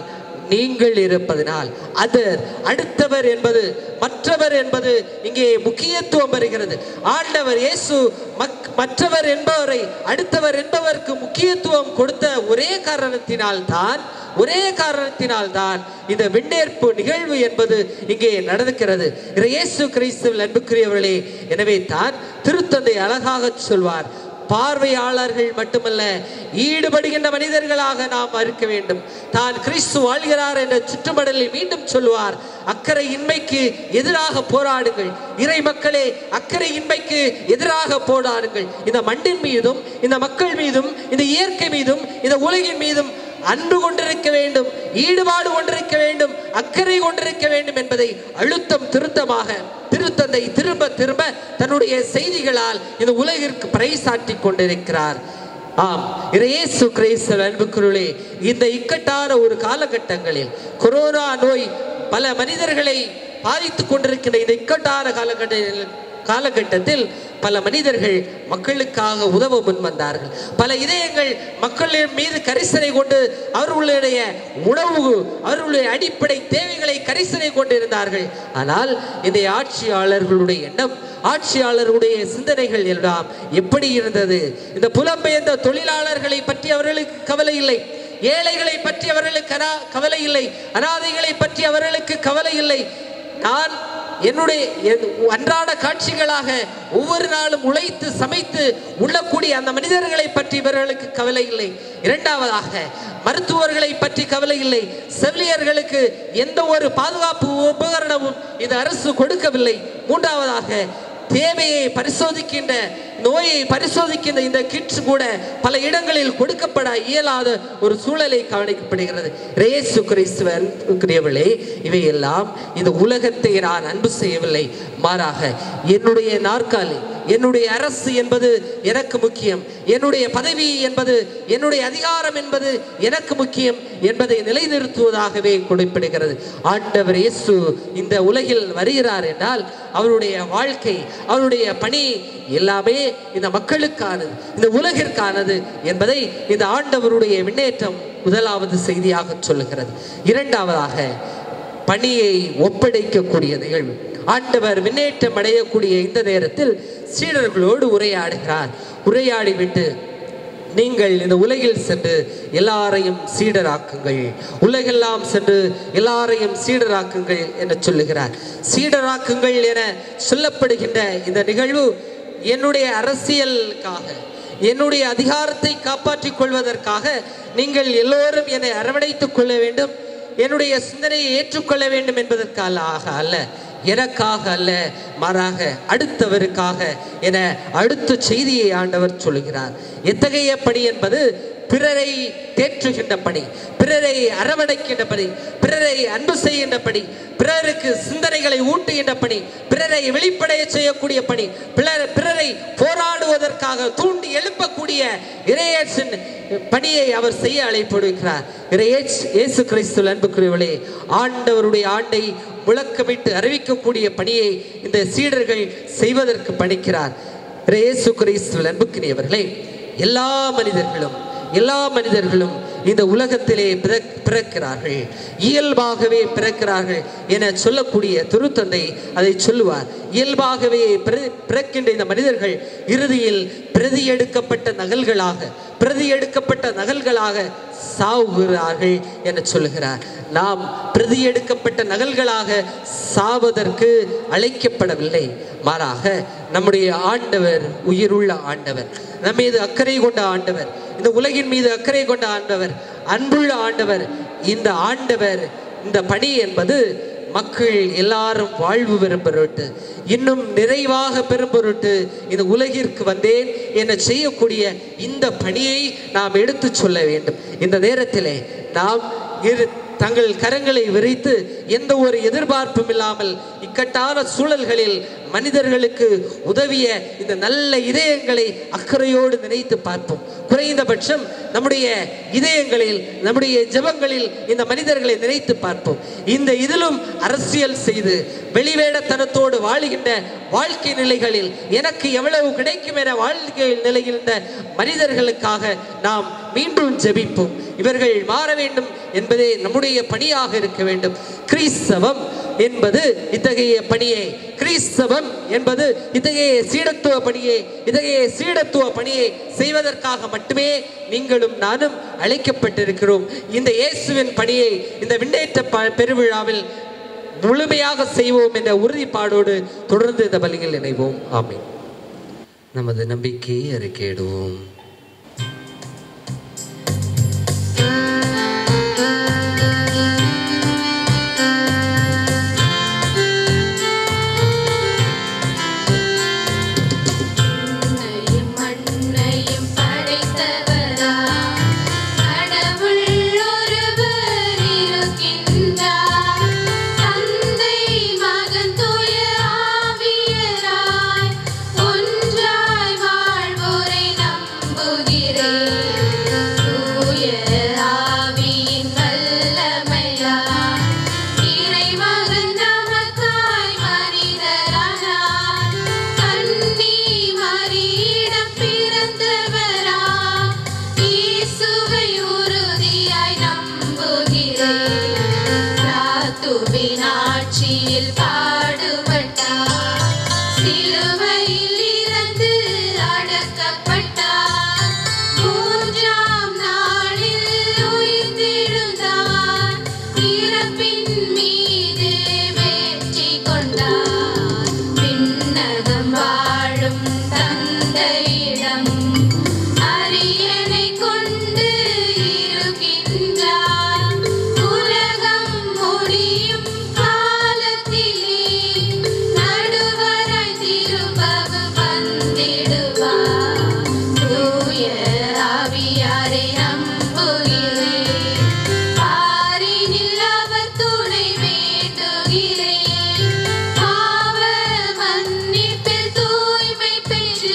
நீங்கள் இருப்பதனால் அதர் அடுத்தவர் என்பது மற்றவர் என்பது இங்கே முக்கியத்துவம் பெறுகிறது ஆண்டவர் இயேசு மக்- மற்றவர் என்பவரை அடுத்தவர் என்பவருக்கு முக்கியத்துவம் கொடுத்த ஒரே காரணத்தினால் தான் ஒரே காரணத்தினால் தான் இந்த விண்ணேற்பு நிகழ்வு என்பது இங்கே நடக்கிறது இயேசு கிறிஸ்துவில் அன்புக்குரியவர்களே எனவே தான் திருத்தந்தை அழகாக சொல்வார் பார்வையாளர்கள் மட்டுமல்ல ஈடுபடுகின்ற மனிதர்களாக நாம் இருக்க வேண்டும் தான் கிறிஸ்து வாழ்கிறார் என்ற சுற்றுமடலில் மீண்டும் சொல்லுவார் அக்கறை இன்மைக்கு எதிராக போராடுங்கள் இறை மக்களே அக்கறை இன்மைக்கு எதிராக போராடுங்கள் இந்த மண்ணின் மீதும் இந்த மக்கள் மீதும் இந்த இயற்கை மீதும் இந்த உலகின் மீதும் அன்பு கொண்டிருக்க வேண்டும் ஈடுபாடு கொண்டிருக்க வேண்டும் அக்கறை கொண்டிருக்க வேண்டும் என்பதை அழுத்தம் திருத்தமாக திருத்தந்தை திரும்ப திரும்ப தன்னுடைய செய்திகளால் இந்த உலகிற்கு பறைசாற்றி கொண்டிருக்கிறார் ஆம் இயேசு கிறிஸ்து அன்புக்குருளே இந்த இக்கட்டான ஒரு காலகட்டங்களில் கொரோனா நோய் பல மனிதர்களை பாதித்துக் கொண்டிருக்கின்ற இந்த இக்கட்டான காலகட்டத்தில் காலகட்டத்தில் பல மனிதர்கள் மக்களுக்காக உதவ முன் வந்தார்கள் பல இதயங்கள் மக்களின் மீது கரிசனை கொண்டு அவர்களுடைய உணவு அவர்களுடைய அடிப்படை தேவைகளை கரிசனை கொண்டிருந்தார்கள் ஆனால் இந்த ஆட்சியாளர்களுடைய எண்ணம் ஆட்சியாளருடைய சிந்தனைகள் எல்லாம் எப்படி இருந்தது இந்த புலம்பெயர்ந்த தொழிலாளர்களை பற்றி அவர்களுக்கு கவலை இல்லை ஏழைகளை பற்றி அவர்களுக்கு அனா- கவலை இல்லை அனாதைகளை பற்றி அவர்களுக்கு கவலை இல்லை நான் என்னுடைய என் அன்றாட காட்சிகளாக ஒவ்வொரு நாளும் உழைத்து சமைத்து உண்ணக்கூடிய அந்த மனிதர்களை பற்றி இவர்களுக்கு கவலை இல்லை இரண்டாவதாக மருத்துவர்களை பற்றி கவலை இல்லை செவிலியர்களுக்கு எந்த ஒரு பாதுகாப்பு உபகரணமும் இந்த அரசு கொடுக்கவில்லை மூன்றாவதாக தேவையை பரிசோதிக்கின்ற நோயை பரிசோதிக்கின்ற இந்த கிட்ஸ் கூட பல இடங்களில் கொடுக்கப்பட இயலாத ஒரு சூழலை கவனிக்கப்படுகிறது ரேசு கிறிஸ்துவர்களே இவையெல்லாம் இந்த உலகத்தை நான் அன்பு செய்யவில்லை மாறாக என்னுடைய நாற்காலி என்னுடைய அரசு என்பது எனக்கு முக்கியம் என்னுடைய பதவி என்பது என்னுடைய அதிகாரம் என்பது எனக்கு முக்கியம் என்பதை நிலைநிறுத்துவதாகவே குறிப்பிடுகிறது ஆண்டவர் இயேசு இந்த உலகில் வருகிறார் என்றால் அவருடைய வாழ்க்கை அவருடைய பணி எல்லாமே இந்த மக்களுக்கானது இந்த உலகிற்கானது என்பதை இந்த ஆண்டவருடைய முன்னேற்றம் முதலாவது செய்தியாக சொல்லுகிறது இரண்டாவதாக பணியை ஒப்படைக்கக்கூடிய நிகழ்வு ஆண்டவர் முன்னேற்றம் அடையக்கூடிய இந்த நேரத்தில் சீடர்களோடு உரையாடுகிறார் உரையாடிவிட்டு நீங்கள் இந்த உலகில் சென்று எல்லாரையும் சீடராக்குங்கள் உலகெல்லாம் சென்று எல்லாரையும் சீடராக்குங்கள் என்று சொல்லுகிறார் சீடராக்குங்கள் என சொல்லப்படுகின்ற இந்த நிகழ்வு என்னுடைய அரசியலுக்காக என்னுடைய அதிகாரத்தை காப்பாற்றிக் கொள்வதற்காக நீங்கள் எல்லோரும் என்னை அரவணைத்துக் கொள்ள வேண்டும் என்னுடைய சிந்தனையை ஏற்றுக்கொள்ள வேண்டும் என்பதற்காக அல்ல எனக்காக அல்ல மாறாக அடுத்தவருக்காக என அடுத்த செய்தியை ஆண்டவர் சொல்கிறார் எத்தகைய பணி என்பது பிறரை தேற்றுகின்ற பணி பிறரை அரவணைக்கின்ற பணி பிறரை அன்பு செய்கின்ற பணி பிறருக்கு சிந்தனைகளை ஊட்டுகின்ற பணி பிறரை வெளிப்படைய செய்யக்கூடிய பணி பிறர் பிறரை போராடுவதற்காக தூண்டி எழுப்பக்கூடிய இறையேற்றின் பணியை அவர் செய்ய அழைப்படுகிறார் இறையேச் இயேசு கிறிஸ்து அன்புக்குரியவளே ஆண்டவருடைய ஆண்டை முழக்கமிட்டு அறிவிக்கக்கூடிய பணியை இந்த சீடர்கள் செய்வதற்கு பணிக்கிறார் இயேசு கிறிஸ்து அன்புக்குரியவர்களே எல்லா மனிதர்களும் எல்லா மனிதர்களும் இந்த உலகத்திலே பிறக்- பிறக்கிறார்கள் இயல்பாகவே பிறக்கிறார்கள் என சொல்லக்கூடிய திருத்தந்தை அதை சொல்லுவார் இயல்பாகவே பிற- பிறக்கின்ற இந்த மனிதர்கள் இறுதியில் பிரதி எடுக்கப்பட்ட நகல்களாக பிரதி எடுக்கப்பட்ட நகல்களாக சாவுகிறார்கள் என சொல்லுகிறார் நாம் பிரதி எடுக்கப்பட்ட நகல்களாக சாவதற்கு அழைக்கப்படவில்லை மாறாக நம்முடைய ஆண்டவர் உயிருள்ள ஆண்டவர் நம் மீது அக்கறை கொண்ட ஆண்டவர் இந்த உலகின் மீது அக்கறை கொண்ட ஆண்டவர் அன்புள்ள ஆண்டவர் இந்த ஆண்டவர் இந்த பணி என்பது மக்கள் எல்லாரும் வாழ்வு பெறும் பொருட்டு இன்னும் நிறைவாக பெறும் பொருட்டு இந்த உலகிற்கு வந்தேன் என செய்யக்கூடிய இந்த பணியை நாம் எடுத்துச் சொல்ல வேண்டும் இந்த நேரத்திலே நாம் இரு தங்கள் கரங்களை விரித்து எந்த ஒரு எதிர்பார்ப்பும் இல்லாமல் இக்கட்டான சூழல்களில் மனிதர்களுக்கு உதவிய இந்த நல்ல இதயங்களை அக்கறையோடு நினைத்து பார்ப்போம் குறைந்தபட்சம் நம்முடைய இதயங்களில் நம்முடைய ஜெபங்களில் இந்த மனிதர்களை நினைத்து பார்ப்போம் இந்த இதிலும் அரசியல் செய்து வெளிவேடத்தனத்தோடு வாழுகின்ற வாழ்க்கை நிலைகளில் எனக்கு எவ்வளவு கிடைக்கும் என வாழ்க்கை நிலையில் இந்த மனிதர்களுக்காக நாம் மீண்டும் ஜெபிப்போம் இவர்கள் மாற வேண்டும் என்பதே நம்முடைய பணியாக இருக்க வேண்டும் கிறிஸ்தவம் என்பது இத்தகைய பணியை கிறிஸ்தவம் என்பது இத்தகைய சீடத்துவ பணியை இத்தகைய சீடத்துவ பணியை செய்வதற்காக மட்டுமே நீங்களும் நானும் அழைக்கப்பட்டிருக்கிறோம் இந்த இயேசுவின் பணியை இந்த விண்ணேற்ற ப- பெருவிழாவில் முழுமையாக செய்வோம் என்ற உறுதிப்பாடோடு தொடர்ந்து இந்த பலியில் இணைவோம் ஆமென் நமது நம்பிக்கையை அறிக்கையிடுவோம் மண்ணையும் மண்ணையும் படைத்தவரா கடவுள் ஒருவர் இருக்கின்றார் தந்தை மகன் தூய ஆவியராய் ஒன்றாய் வாழ்வோரை நம்புகிறேன் தூய ஆவியின் வல்லமையால் இறைமகன் நமக்காய் மனிதரானார் கன்னி மரியிடம் பிறந்தவரா இயேசுவை உறுதியாய் நம்புகிறேன் பிராத்துவின் ஆட்சியில் பாடுபட்டார் சிலுவையில் இறந்து அடக்கப்பட்டார் மூன்றாம் நாளில் உயிர்த்தெழுந்தார் இறப்பின் மீது வெற்றி கொண்டார் விண்ணகம் வாழும் தந்தையிடம் அரியணை கொண்டு இருக்கின்றார் உலகம் முடியும் காலத்திலே நடுவராய் திரும்பவு வந்திடுவார் தூய ஆவியாரை நம்புகிறேன் பாரினில் அவர் துணை வேண்டுகிறேன் பாவ மன்னிப்பில் தூய்மை பெற்று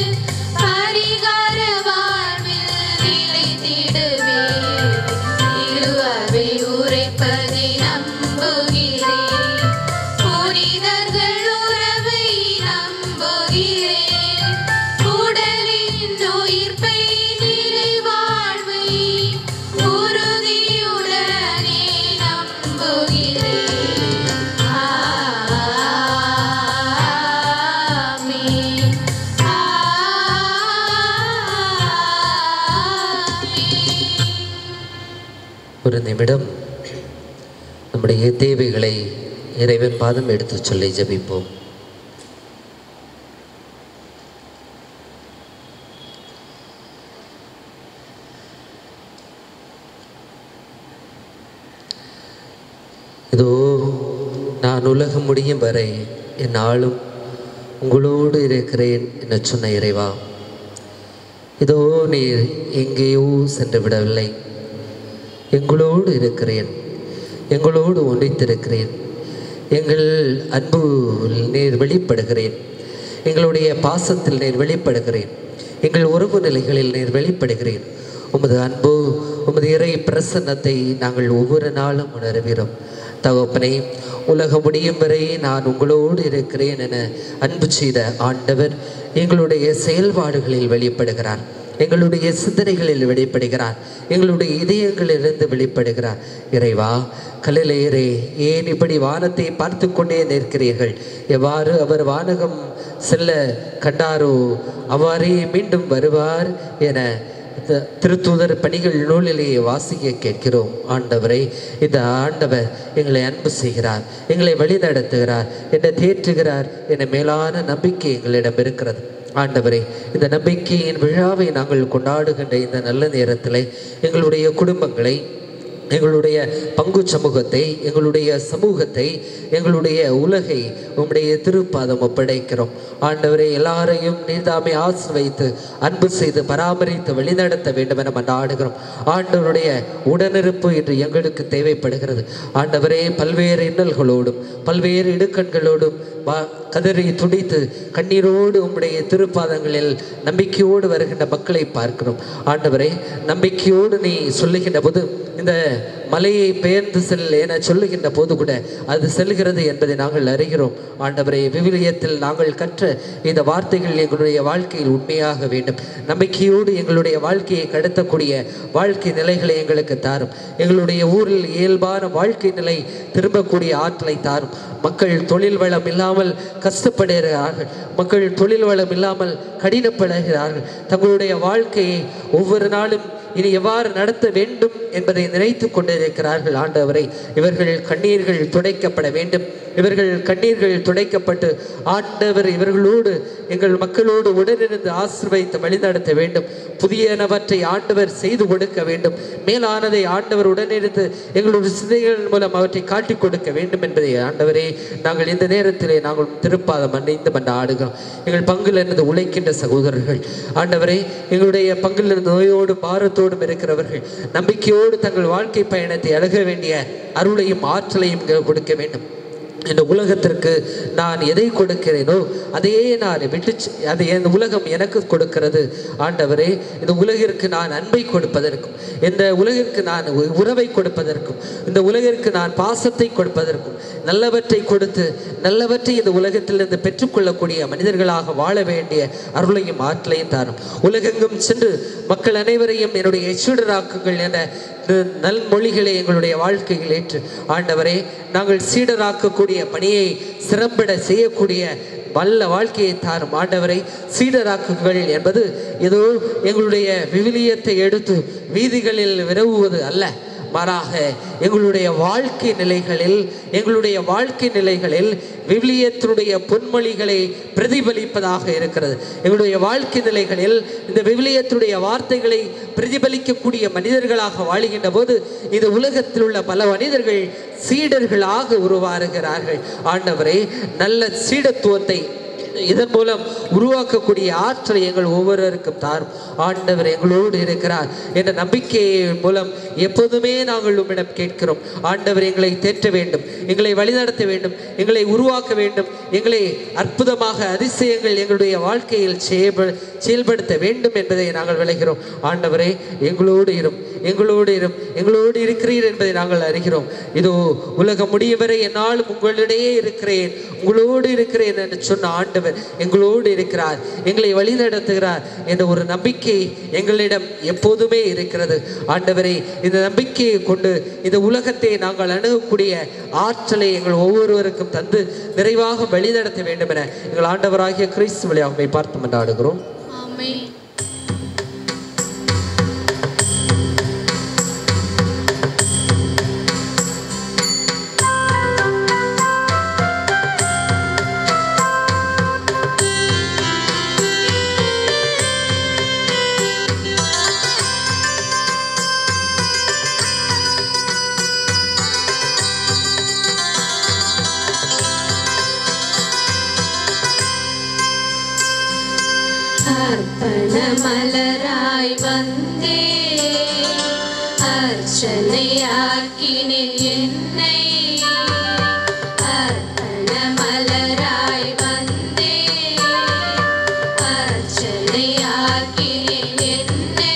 பரிகார வாழ்வில் நிலைத்திடுவேன் திருவை உரைப்பதை நம்புகிறேன் புனிதர்கள் உறவை நம்புகிறேன் உடலின் உயிர்ப்பை நிறைவாழ்வை உறுதியுடனே நம்புகிறேன் ஆமென். ஆமென். ஒரு நிமிடம் நம்முடைய தேவைகளை இறைவன் பாதம் எடுத்து சொல்லி ஜெபிப்போம் இதோ நான் உலகம் முடியும் வரை என் ஆளும் உங்களோடு இருக்கிறேன் என சொன்ன இறைவா இதோ நீர் எங்கேயோ சென்று விடவில்லை எங்களோடு இருக்கிறேன் எங்களோடு ஒன்றித்திருக்கிறேன் எங்கள் அன்பு நீர் வெளிப்படுகிறேன் எங்களுடைய பாசத்தில் நீர் வெளிப்படுகிறேன் எங்கள் உறவு நிலைகளில் நீர் வெளிப்படுகிறேன் உமது அன்பு உமது இறை பிரசன்னத்தை நாங்கள் ஒவ்வொரு நாளும் உணர்கிறோம் தகப்பனே உலகம் முடியும் வரை நான் உங்களோடு இருக்கிறேன் என அன்பு செய்த ஆண்டவர் எங்களுடைய செயல்பாடுகளில் வெளிப்படுகிறார் எங்களுடைய சிந்தனைகளில் வெளிப்படுகிறார் எங்களுடைய இதயங்களிலிருந்து வெளிப்படுகிறார் இறைவா கலிலேயரே ஏன் இப்படி வானத்தை பார்த்து கொண்டே நிற்கிறீர்கள் எவ்வாறு அவர் வானகம் செல்ல கண்டாரோ அவ்வாறே மீண்டும் வருவார் என த- திருத்தூதர் பணிகள் நூலிலே வாசிக்க கேட்கிறோம் ஆண்டவரை இந்த ஆண்டவர் எங்களை அன்பு செய்கிறார் எங்களை வழிநடத்துகிறார் என்னை தேற்றுகிறார் என மேலான நம்பிக்கை எங்களிடம் இருக்கிறது ஆண்டவரே இந்த நம்பிக்கையின் விழாவை நாங்கள் கொண்டாடுகின்ற இந்த நல்ல நேரத்தில் எங்களுடைய குடும்பங்களை எங்களுடைய பங்கு சமூகத்தை எங்களுடைய சமூகத்தை எங்களுடைய உலகை உம்முடைய திருப்பாதம் ஒப்படைக்கிறோம் ஆண்டவரை எல்லாரையும் நீதாமே ஆசிர்வைத்து அன்பு செய்து பராமரித்து வழிநடத்த வேண்டும் என மன்றாடுகிறோம் ஆண்டவருடைய உடனிருப்பு இன்று எங்களுக்கு தேவைப்படுகிறது ஆண்டவரே பல்வேறு இன்னல்களோடும் பல்வேறு இடுக்கண்களோடும் வா- கதறி துடித்து கண்ணீரோடு உம்முடைய திருப்பாதங்களில் நம்பிக்கையோடு வருகின்ற மக்களை பார்க்கிறோம் ஆண்டவரே நம்பிக்கையோடு நீ சொல்லுகின்ற போது இந்த மலையை பெயர்ந்து செல் என சொல்லுகின்ற போது கூட அது செல்கிறது என்பதை நாங்கள் அறிகிறோம் ஆண்டவரே விவிலியத்தில் நாங்கள் கற்ற இந்த வார்த்தைகள் எங்களுடைய வாழ்க்கையில் உண்மையாக வேண்டும் நம்பிக்கையோடு எங்களுடைய வாழ்க்கையை கடத்தக்கூடிய வாழ்க்கை நிலைகளை எங்களுக்கு தாரும் எங்களுடைய ஊரில் இயல்பான வாழ்க்கை நிலை திரும்பக்கூடிய ஆற்றலை தாரும் மக்கள் தொழில் வளம் இல்லாமல் கஷ்டப்படுகிறார்கள் மக்கள் தொழில் வளம் இல்லாமல் கடினப்படுகிறார்கள் தங்களுடைய வாழ்க்கையை ஒவ்வொரு நாளும் இனி எவ்வாறு நடத்த வேண்டும் என்பதை நினைத்து கொண்டிருக்கிறார்கள் ஆண்டவரை இவர்கள் கண்ணீர்கள் துடைக்கப்பட வேண்டும் இவர்கள் கண்ணீர்கள் துடைக்கப்பட்டு ஆண்டவர் இவர்களோடு எங்கள் மக்களோடு உடனிருந்து ஆசிர்வதித்து வழிநடத்த வேண்டும் புதியனவற்றை ஆண்டவர் செய்து கொடுக்க வேண்டும் மேலானதை ஆண்டவர் உடனிருந்து எங்களுடைய சிந்தைகள் மூலம் அவற்றை காட்டிக் கொடுக்க வேண்டும் என்பதை ஆண்டவரே நாங்கள் இந்த நேரத்திலே நாங்கள் திருப்பாதம் அணிந்து மன்ற ஆடுகிறோம் எங்கள் பங்கிலிருந்து உழைக்கின்ற சகோதரர்கள் ஆண்டவரே எங்களுடைய பங்கிலிருந்து நோயோடும் பாரத்தோடும் இருக்கிறவர்கள் நம்பிக்கையோடு தங்கள் வாழ்க்கை பயணத்தை அழக வேண்டிய அருளையும் ஆற்றலையும் எங்களுக்கு கொடுக்க வேண்டும் இந்த உலகத்திற்கு நான் எதை கொடுக்கிறேனோ அதையே நான் விட்டு செ- அது இந்த உலகம் எனக்கு கொடுக்கிறது ஆண்டவரே இந்த உலகிற்கு நான் அன்பை கொடுப்பதற்கும் இந்த உலகிற்கு நான் உ- உறவை கொடுப்பதற்கும் இந்த உலகிற்கு நான் பாசத்தை கொடுப்பதற்கும் நல்லவற்றை கொடுத்து நல்லவற்றை இந்த உலகத்திலிருந்து பெற்றுக்கொள்ளக்கூடிய மனிதர்களாக வாழ வேண்டிய அருளையும் ஆற்றலையும் தாரும் உலகெங்கும் சென்று மக்கள் அனைவரையும் என்னுடைய எச்சூடராக்குங்கள் என்ற ந- நல்மொழிகளை எங்களுடைய வாழ்க்கையில் ஏற்று ஆண்டவரே நாங்கள் சீடராக்கக்கூடிய பணியை சிறம்பிட செய்யக்கூடிய வல்ல வாழ்க்கையை தாரும் ஆண்டவரை சீடராக்குகள் என்பது ஏதோ எங்களுடைய விவிலியத்தை எடுத்து வீதிகளில் விரவுவது அல்ல மாறாக எங்களுடைய வாழ்க்கை நிலைகளில் எங்களுடைய வாழ்க்கை நிலைகளில் விவிலியத்தினுடைய பொன்மொழிகளை பிரதிபலிப்பதாக இருக்கிறது எங்களுடைய வாழ்க்கை நிலைகளில் இந்த விவிலியத்தினுடைய வார்த்தைகளை பிரதிபலிக்கக்கூடிய மனிதர்களாக வாழுகின்ற போது இந்த உலகத்தில் உள்ள பல மனிதர்கள் சீடர்களாக உருவாருகிறார்கள் ஆண்டவரே நல்ல சீடத்துவத்தை இதன் மூலம் உருவாக்கக்கூடிய ஆற்றலை எங்கள் ஒவ்வொருவருக்கும் தாரும் ஆண்டவர் எங்களோடு இருக்கிறார் என்ற நம்பிக்கையின் மூலம் எப்போதுமே நாங்கள் உம்மிடம் கேட்கிறோம் ஆண்டவர் எங்களை தேற்ற வேண்டும் எங்களை வழிநடத்த வேண்டும் எங்களை உருவாக்க வேண்டும் எங்களை அற்புதமாக அதிசயங்கள் எங்களுடைய வாழ்க்கையில் செயல்ப- செயல்படுத்த வேண்டும் என்பதை நாங்கள் விளைகிறோம் ஆண்டவரே எங்களோடு இரும் எங்களோடு இரும் எங்களோடு இருக்கிறீர் என்பதை நாங்கள் அறிகிறோம் இதோ உலகம் முடியும் வரை என்னாலும் உங்களிடையே இருக்கிறேன் உங்களோடு இருக்கிறேன் என்று சொன்ன ஆண்டவர் எங்களோடு இருக்கிறார் எங்களை வழிநடத்துகிறார் என்ற ஒரு நம்பிக்கை எங்களிடம் எப்போதுமே இருக்கிறது ஆண்டவரே இந்த நம்பிக்கையை கொண்டு இந்த உலகத்தை நாங்கள் அணுகக்கூடிய ஆற்றலை எங்கள் ஒவ்வொருவருக்கும் தந்து நிறைவாக வழிநடத்த வேண்டும் என எங்கள் ஆண்டவராகிய கிறிஸ்து வழியாக பார்த்து மன்றாடுகிறோம் ஆமென் அர்ப்பண மலராய் வந்தே அர்ச்சனையாக்கினேன் என்னை அர்ப்பண மலராய் வந்தே அர்ச்சனையாக்கினேன் என்னை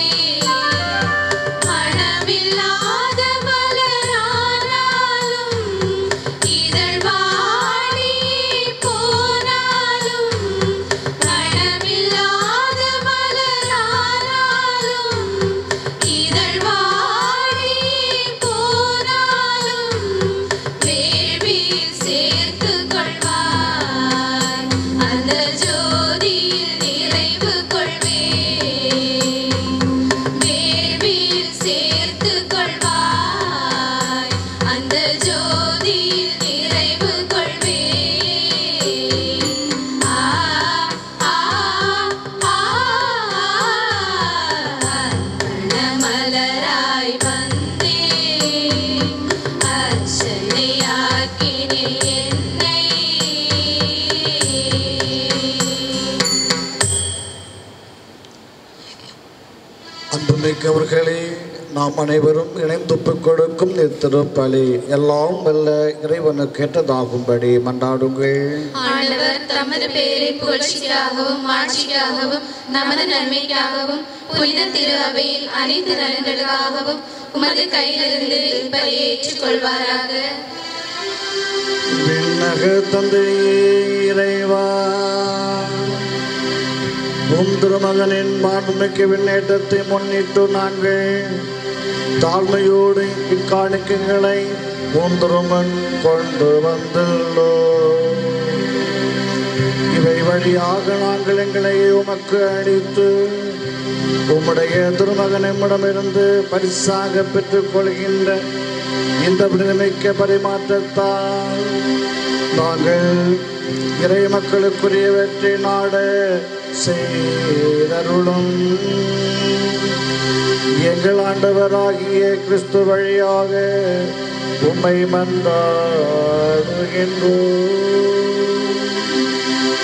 மனமில்லாத மலரானாலும் இதழ் வாடி போனாலும் மனமில்லாத மலரானாலும் இதழ் வாடி போனாலும் கிறிஸ்தவர்களே நாம் அனைவரும் இணைந்தொப்புக் கொடுக்கும் திருப்பலி எல்லாம் வல்ல இறைவனுக்கு ஏற்றதாகும்படி மன்றாடுங்கள் ஆண்டவர் தமது பெயரை புகழ்ச்சிக்காகவும் ஆட்சிக்காகவும் நமது நன்மைக்காகவும் புனித திரு அவையில் அனைத்து நலன்களுக்காகவும் உமது கையிலிருந்து இப்பலியை ஏற்றுக்கொள்வாராக விண்ணக தந்தையே இறைவா உம் திருமகனின் மாண்புமிக்க விண்ணேற்றத்தை முன்னிட்டு நாங்கள் தாழ்மையோடு இக்காணிக்கங்களை உம் திருமன் கொண்டு வந்துள்ளோம் இவை வழியாக நாங்கள் எங்களை உமக்கு அளித்து உம்முடைய திருமகனிடமிருந்து பரிசாக பெற்றுக் கொள்கின்ற இந்த விடுதலைக்க பரிமாற்றத்தால் நாங்கள் இறை மக்களுக்குரியவற்றை நாட செய்தருளும் எங்கள் ஆண்டவராகிய கிறிஸ்து வழியாக உம்மை மன்றாடுகின்றோம்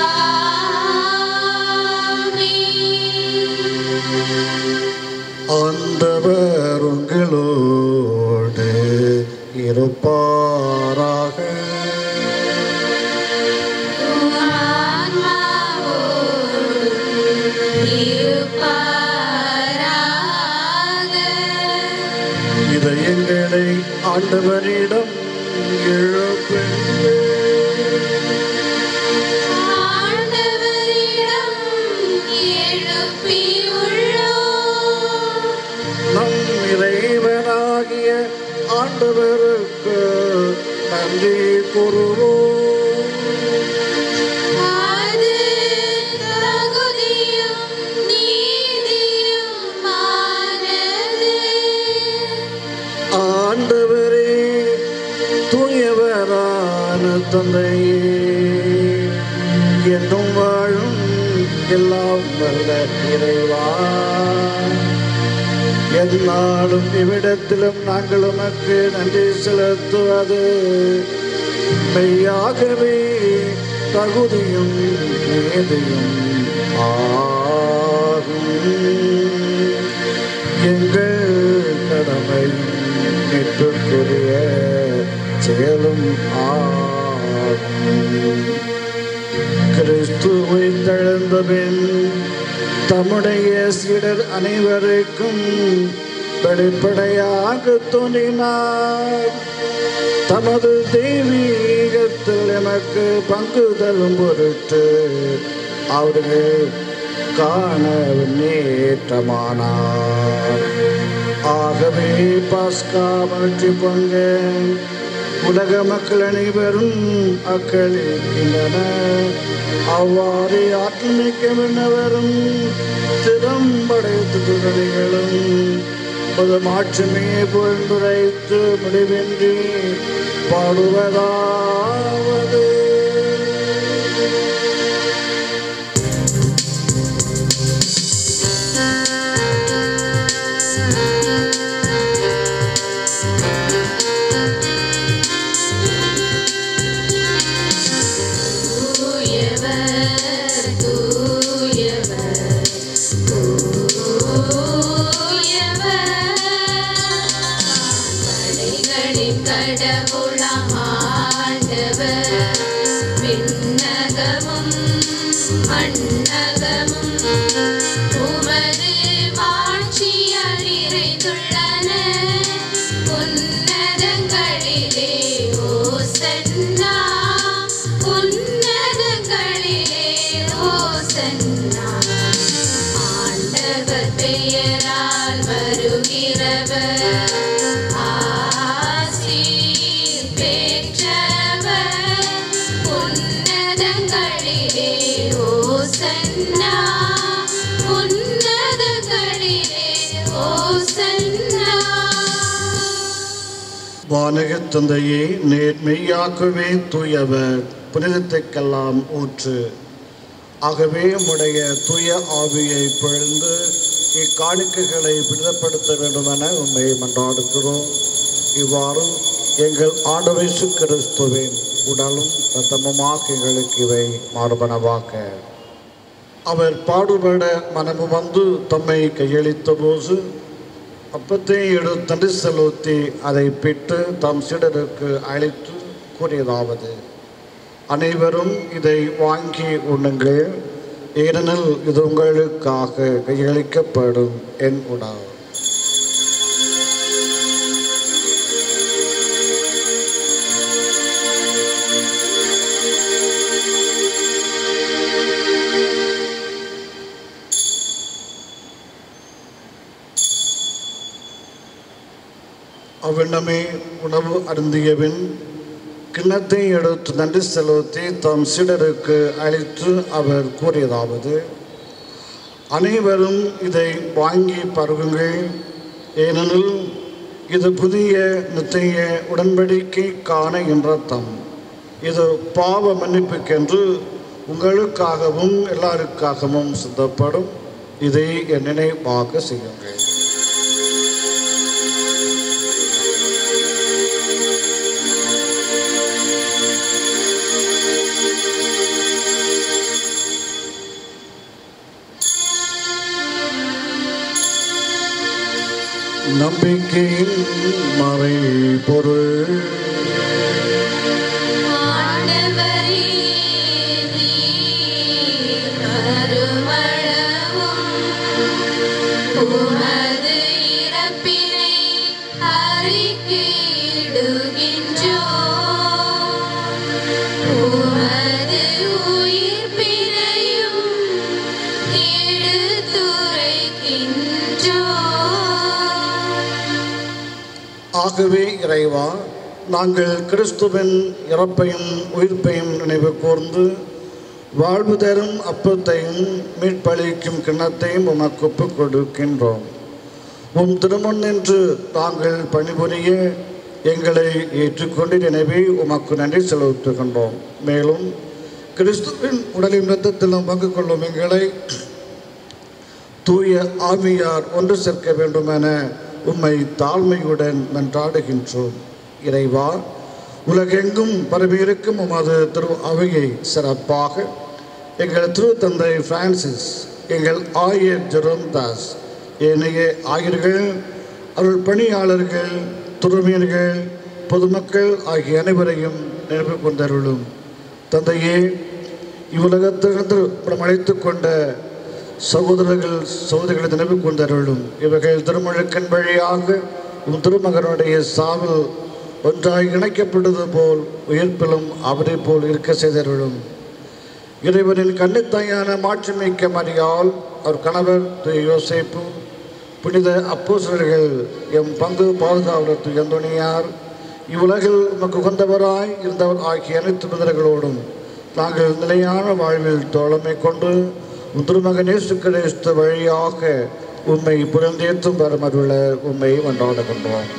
ஆண்டவர் உங்களோடு இருப்பாராக இதயங்களை ஆண்டவரிடம் எழுப்புங்கள் ஆண்டவரிடம் எழுப்பியுள்ளோம் நம் இறைவனாகிய ஆண்டவருக்கு நன்றி கூறுவோம் அது தகுதியும் நீதியுமானது. ஆண்டவரே தூயவரான தந்தையே என்னும் வாழும் எல்லாம் வல்ல இறைவா எந்நாளும் இவ்விடத்திலும் நாங்கள் உமக்கு நன்றி செலுத்துவது மெய்யாகவே தகுதியும் நீதியும் ஆகும் எங்கள் கடமையும் மீட்புக்குரிய செயலும் ஆகும் கிறிஸ்துவை தழுந்தபின் தம்முடைய சீடர் அனைவருக்கும் வெளிப்படையாக தோன்றினார் தமது தெய்வீகத்தில் எனக்கு பங்கு தரும் பொருட்டு அவர்கள் காண நேற்றமானார் ஆகவே பாஸ்கா மகிழ்ச்சி பொங்க உலக மக்கள் அனைவரும் அக்களிக்கின்றனர் அவ்வாறு ஆற்றல் மிக்க விண்ணவரும் திறம்படைத்த துறவிகளும் பொது மாற்றுமையை புகழ்ந்துரைத்து முடிவின்றி பாடுவதாவது தூயவர், தூயவர், தூயவர். படைகளின் கடவுளாம் ஆண்டவர் விண்ணகமும் மண்ணகமும் உமது மாட்சியால் நிறைந்துள்ளன உன்னதங்களிலே ஓசன்னா உன்னதங்களிலே ஓசன்னா ஆண்டவர் பெயரால் வருகிறவர் ஆசீர் பெற்றவர் உன்னதங்களிலே ஓசன்னா உன்னதங்களிலே ஓசன்னா வானகத் தந்தையே நேர்மையாகவே தூயவர் புனிதத்தைக்கெல்லாம் ஊற்று ஆகவே உம்முடைய தூய ஆவியை பொழிந்து இக்காணிக்கைகளை புனிதப்படுத்த வேண்டுமென உண்மை மன்றாடுகிறோம் இவ்வாறு எங்கள் ஆண்டவர் இயேசு கிறிஸ்துவின் உடலும் ரத்தமுமாக எங்களுக்கு இவை மாறுபனவாக்க அவர் பாடுபட மனமு வந்து தம்மை கையளித்த போது அப்பத்தை எடுத்து செலுத்தி அதை பெற்று தம் சீடருக்கு அழைத்து கூறியதாவது அனைவரும் இதை வாங்கி உண்ணுங்கள் ஏனெனில் இது உங்களுக்காக கையளிக்கப்படும் என் உணவு அவ்வண்ணமே உணவு அருந்தியபின் கிண்ணத்தை எடுத்து நன்றி செலுத்தி தம் சீடருக்கு அளித்து அவர் கூறியதாவது அனைவரும் இதை வாங்கி பருகுங்கள் ஏனெனில் இது புதிய நித்திய உடன்படிக்கை காண என்ற தம் இது பாவ மன்னிப்புக்கென்று உங்களுக்காகவும் எல்லாருக்காகவும் சித்தப்படும் இதை என் நினைவாக செய்யுங்கள் நம்பிக்கையின் மறை பொருள் ஆண்டவரே நீர் வருமளவும் உமது இறப்பினை அறிக்கையிடுகின்றோம் உமது உயிர்ப்பினையும் எடுத்துரைக்கின்றோம் ஆகவே இறைவா நாங்கள் கிறிஸ்துவின் இறப்பையும் உயிர்ப்பையும் நினைவு கூர்ந்து வாழ்வு தரும் அப்பத்தையும் மீட்பளிக்கும் கிண்ணத்தையும் உமக்கு ஒப்புக் கொடுக்கின்றோம் உம் திருமண் என்று நாங்கள் பணிபுரிய எங்களை ஏற்றுக்கொண்டு எனவே உமக்கு நன்றி செலுத்துகின்றோம் மேலும் கிறிஸ்துவின் உடலின் இரத்தத்திலும் பங்கு கொள்ளும் எங்களை தூய ஆவியார் ஒன்று சேர்க்க வேண்டுமென உம்மை தாழ்மையுடன் மன்றாடுகின்றோம் இறைவா உலகெங்கும் பரவியிருக்கும் உமது திரு அவையை சிறப்பாக எங்கள் திரு தந்தை பிரான்சிஸ் எங்கள் ஆயர் ஜெரோம் தாஸ் ஏனைய ஆயர்கள் அருள் பணியாளர்கள் துறவியர்கள் பொதுமக்கள் ஆகிய அனைவரையும் நினைவு கொண்டருளும் தந்தையே இவ்வுலகத்திலிருந்து படம் அழைத்துக் கொண்ட சகோதரர்கள் சகோதரிகளை நினைவு கொண்டருளும் இவர்கள் திருமுழுக்கின் வழியாக உம் திருமகனுடைய சாவில் ஒன்றாய் இணைக்கப்பட்டது போல் உயிர்ப்பிலும் அவரை போல் இருக்க செய்தருளும் இறைவனின் கண்ணித்தாயான மாட்சிமிக்க மரியால் அவர் கணவர் திரு யோசேப்பு புனித அப்போஸ்தலர்கள் எம் பங்கு பாதுகாவலர் எந்தோனியார் இவ்வுலகில் உமக்கு உகந்தவராய் இருந்தவர் ஆகிய அனைத்து மனிதர்களோடும் நாங்கள் நிலையான வாழ்வில் தோழமை கொண்டு உம் திருமகன் இயேசு கிறிஸ்து வழியாக உம்மை புரந்தேற்றும் வரமருள உம்மை கொண்டோம்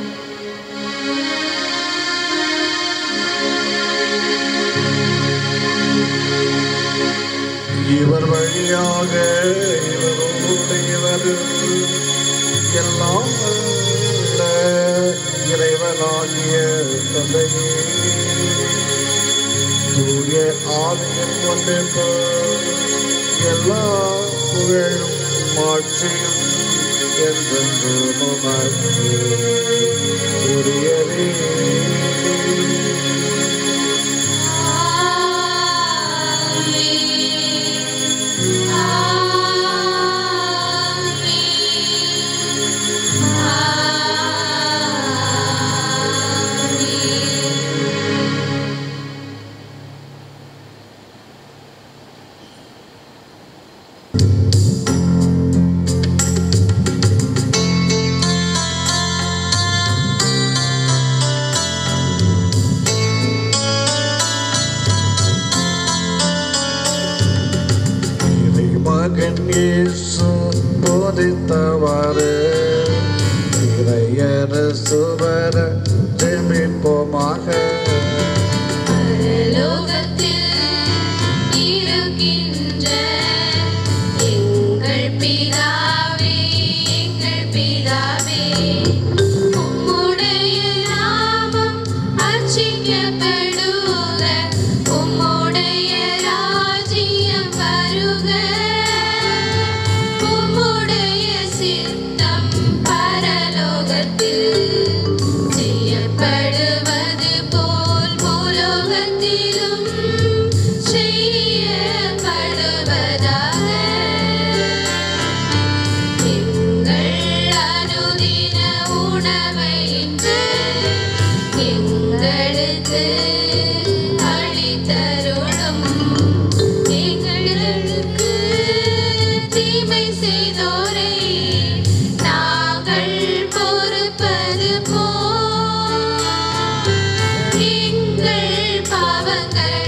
இவர் வழியாக இவரோடு இவர் எல்லாம் வல்ல இறைவனாகிய தந்தையே தூய ஆவியின் கொண்டிருப்ப எல்லா புகழும் மாட்சியும் என்றென்று உமக்கு உரியதே ஆ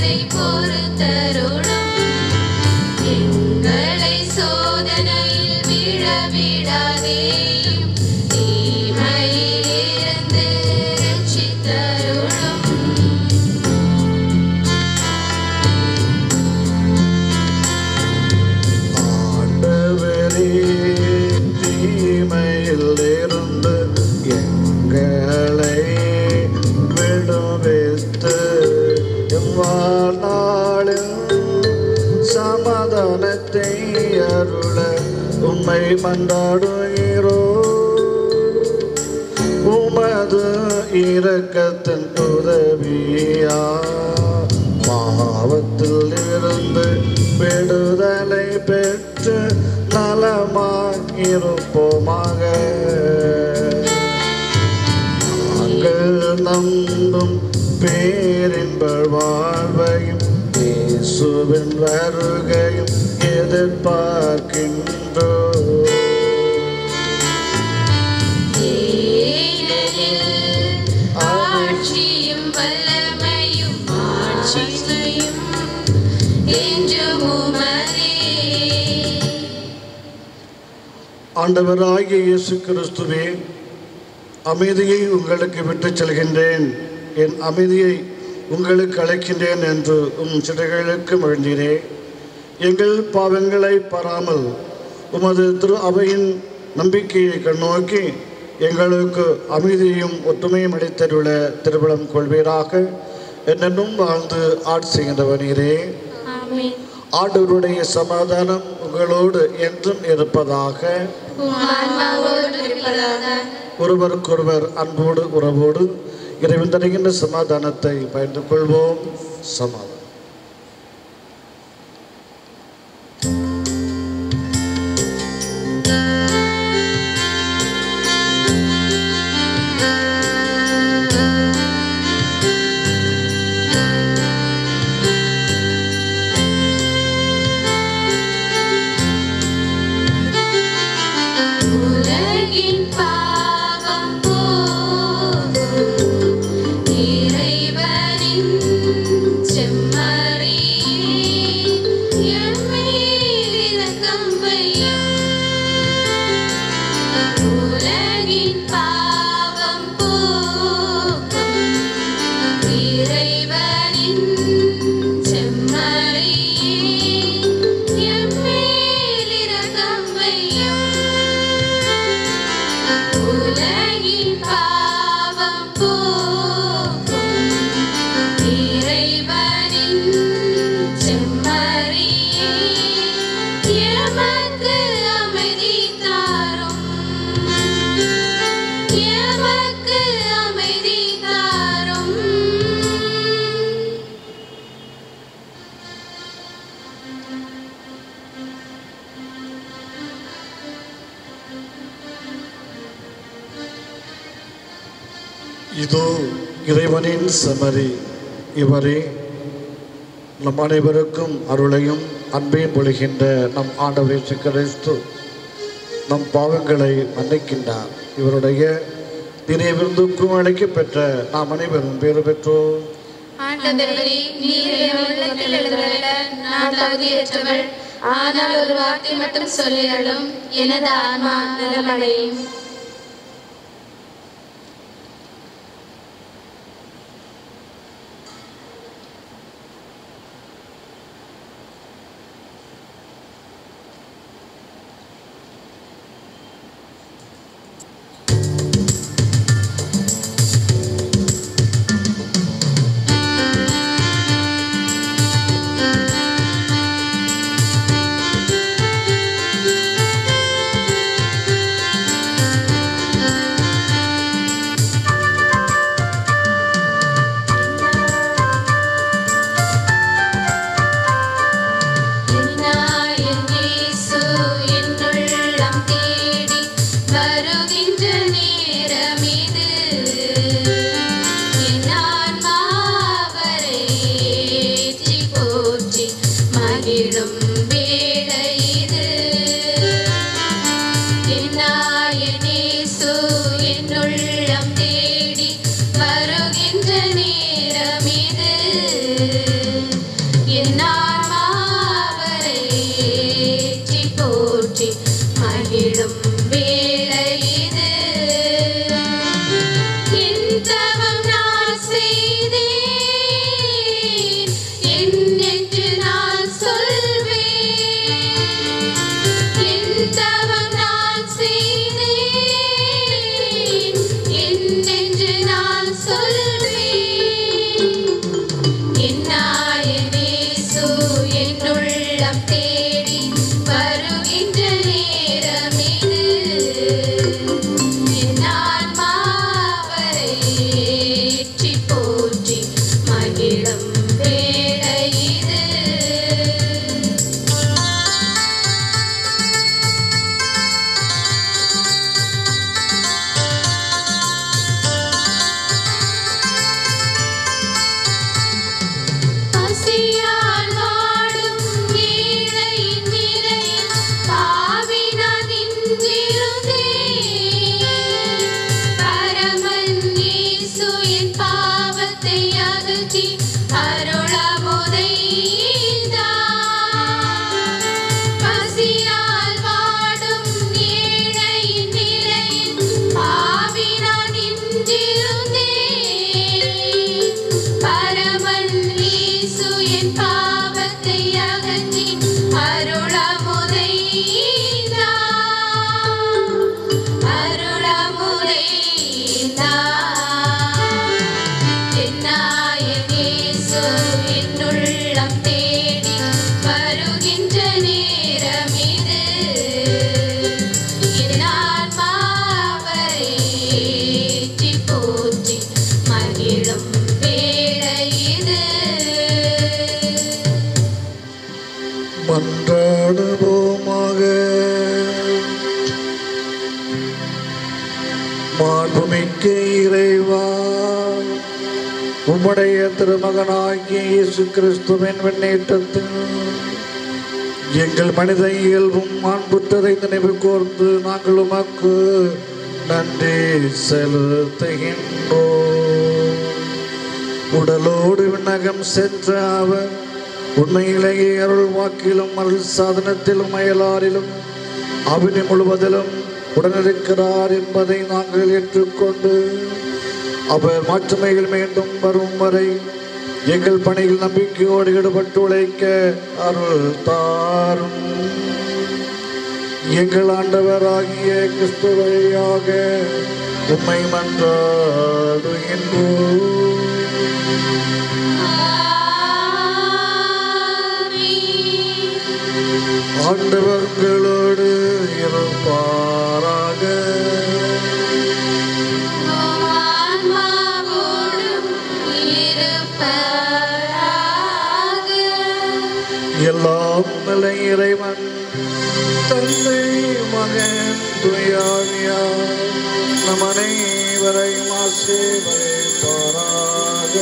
எங்களை பொறுத்தருளும் எங்களை சோதனையில் விழவிடாதேயும் தீமையிலிருந்து ரட்சித்தருளும் ஆண்டவரே தீமையில் இருந்து எங்களை விடுவித்து எவ்வாழ்நாளில் சமாதானத்தை அருள உம்மை மன்றாடுகிறோ உமது இரக்கத்தின் உதவியா பாவத்தில் இருந்து விடுதலை பெற்று நலமாயிருப்போமாக நாங்கள் நம்பும் பேரின்ப வாழ்வையும் இயேசுவின் வருகையும் எதிர்பார்க்கின்றோம் ஏனெனில் ஆட்சியும் வல்லமையும் ஆட்சியும் என்றும் உமதே ஆண்டவராகிய இயேசு கிறிஸ்துவே அமைதியை உங்களுக்கு விட்டுச் செல்கின்றேன் என் அமைதியை உங்களுக்கு அழைக்கின்றேன் என்று உம் சிறைகளுக்கு மொழிந்தீரே எங்கள் பாவங்களை பாராமல் உமது திரு அவையின் நம்பிக்கையை கண்ணோக்கி எங்களுக்கு அமைதியும் ஒற்றுமையும் அளித்தருள திருவிழம் கொள்வீராக என்னென்னும் வாழ்ந்து ஆட்சி செய்கின்றவனீரே ஆமென் ஆண்டவருடைய சமாதானம் உங்களோடு என்றும் இருப்பதாக உம் ஆன்மாவோடு இருப்பதாக ஒருவருக்கொருவர் அன்போடு உறவோடு இறைவன் தருகின்ற சமாதானத்தை பயந்து கொள்வோம் சமாதானம் உலகின் பாவம் போகும் இறைவனின் செம்மறியே என் மேல் இரக்கம் வையும் உலகின் பாவம் போக்கும் இறைவனின் செம்மறியே என் மேல் இரக்கம் வையும் உலகின் பாவம் போக்கும் இறைவனின் செம்மறியே எமக்கு அமைதி தாரும் எமக்கு அமைதி தாரும் இதோ இறைவனின் செமரி இவரே நம் அனைவருக்கும் அருளையும் அன்பையும் பொழிகின்ற நம் ஆண்டவர் இயேசு கிறிஸ்து நம் பாவங்களை மன்னிக்கின்றார் இவருடைய தினை விருந்துக்கும் அழைக்கப்பெற்ற நாம் அனைவரும் பேறு பெற்றோம் ஆண்டவரே நீர் என் உள்ளத்தில் எழுந்தருள நான் தகுதியற்றவள் ஆனால் ஒரு வார்த்தை மட்டும் சொல்லியலும் எனது ஆன்மா நலமடையும் ஆண்டவரே பசியால் வாடும் ஏழையின் நிலையில் பாவி நான் நின்றிருந்தேன். பரமன் இயேசு என் பாவத்தை அகற்றி அருளமுதை ஈந்தார். பசியால் வாடும் ஏழையின் நிலையில் பாவி நான் நின்றிருந்தேன். பரமன் இயேசு என் பாவத்தை அகற்றி அருளமுதை ஈந்தார். அருளமுதை ஈந்தார். என்னாயன் இயேசு என்னுள்ளம் தேடி வருகின்ற நேரம் இது. என் ஆன்மாவரை ஏற்றி போற்றி மகிழும் வேளை இது. மன்றாடுவோமாக மாண்புமிக்க இறைவா உம்முடைய திருமகனாகிய இயேசு கிறிஸ்துவின் விண்ணேற்றத்தில் எங்கள் மனித இயல்பும் மாண்புற்றதை நினைவு கூர்ந்து நாங்கள் உமக்கு நன்றி செலுத்துகின்றோம் உடலோடு விண்ணகம் சென்ற அவர் உண்மையிலேயே அருள் வாக்கிலும் அருள் சாதனத்திலும் அயலாரிலும் அபினி முழுவதிலும் உடனிருக்கிறார் என்பதை நாங்கள் ஏற்றுக்கொண்டு அவர் மாற்றுமைகள் மீண்டும் வரும் வரை எங்கள் பணியில் நம்பிக்கையோடு ஈடுபட்டு உழைக்க அருள் தாரும் எங்கள் ஆண்டவராகிய கிறிஸ்து வழியாக உம்மை மன்றாடுகின்றோம் ஆமென். ஆண்டவர்களோடு இருப்பாராக உம் ஆன்மாவோடும் இருப்பாராக. எல்லாம் நிலை இறைவன் தந்தை மகன் துயாவியா நம் அனைவரையும் ஆசீர்வதிப்பாராக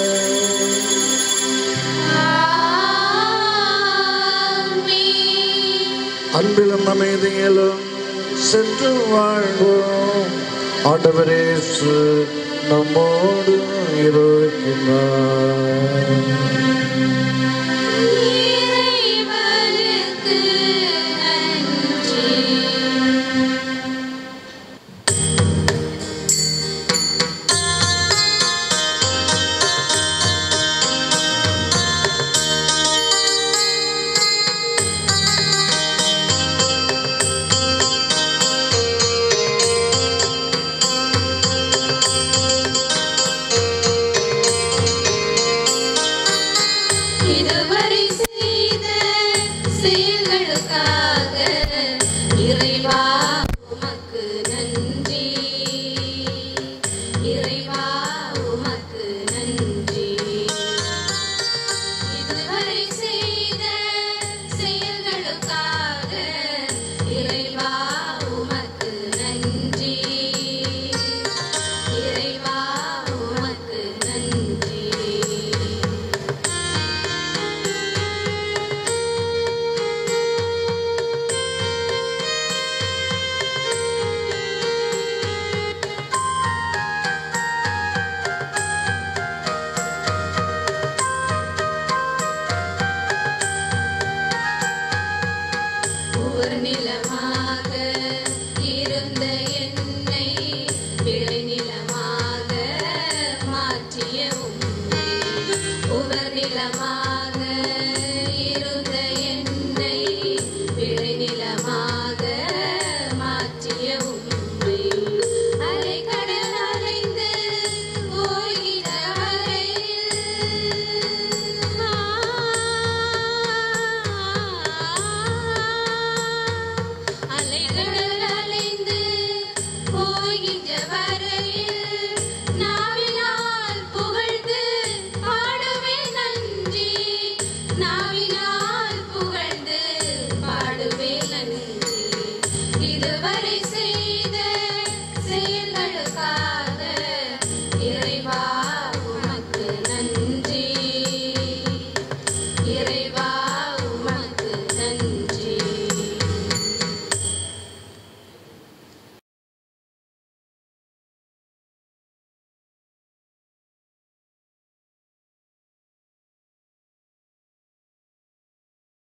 ஆமென். அன்பிலும் அமைதியிலும் சென்று வாழ்வோம் ஆண்டவரேசு நம்மோடு இருக்கின்றார் இறைவனுக்கு நன்றி இதுவரை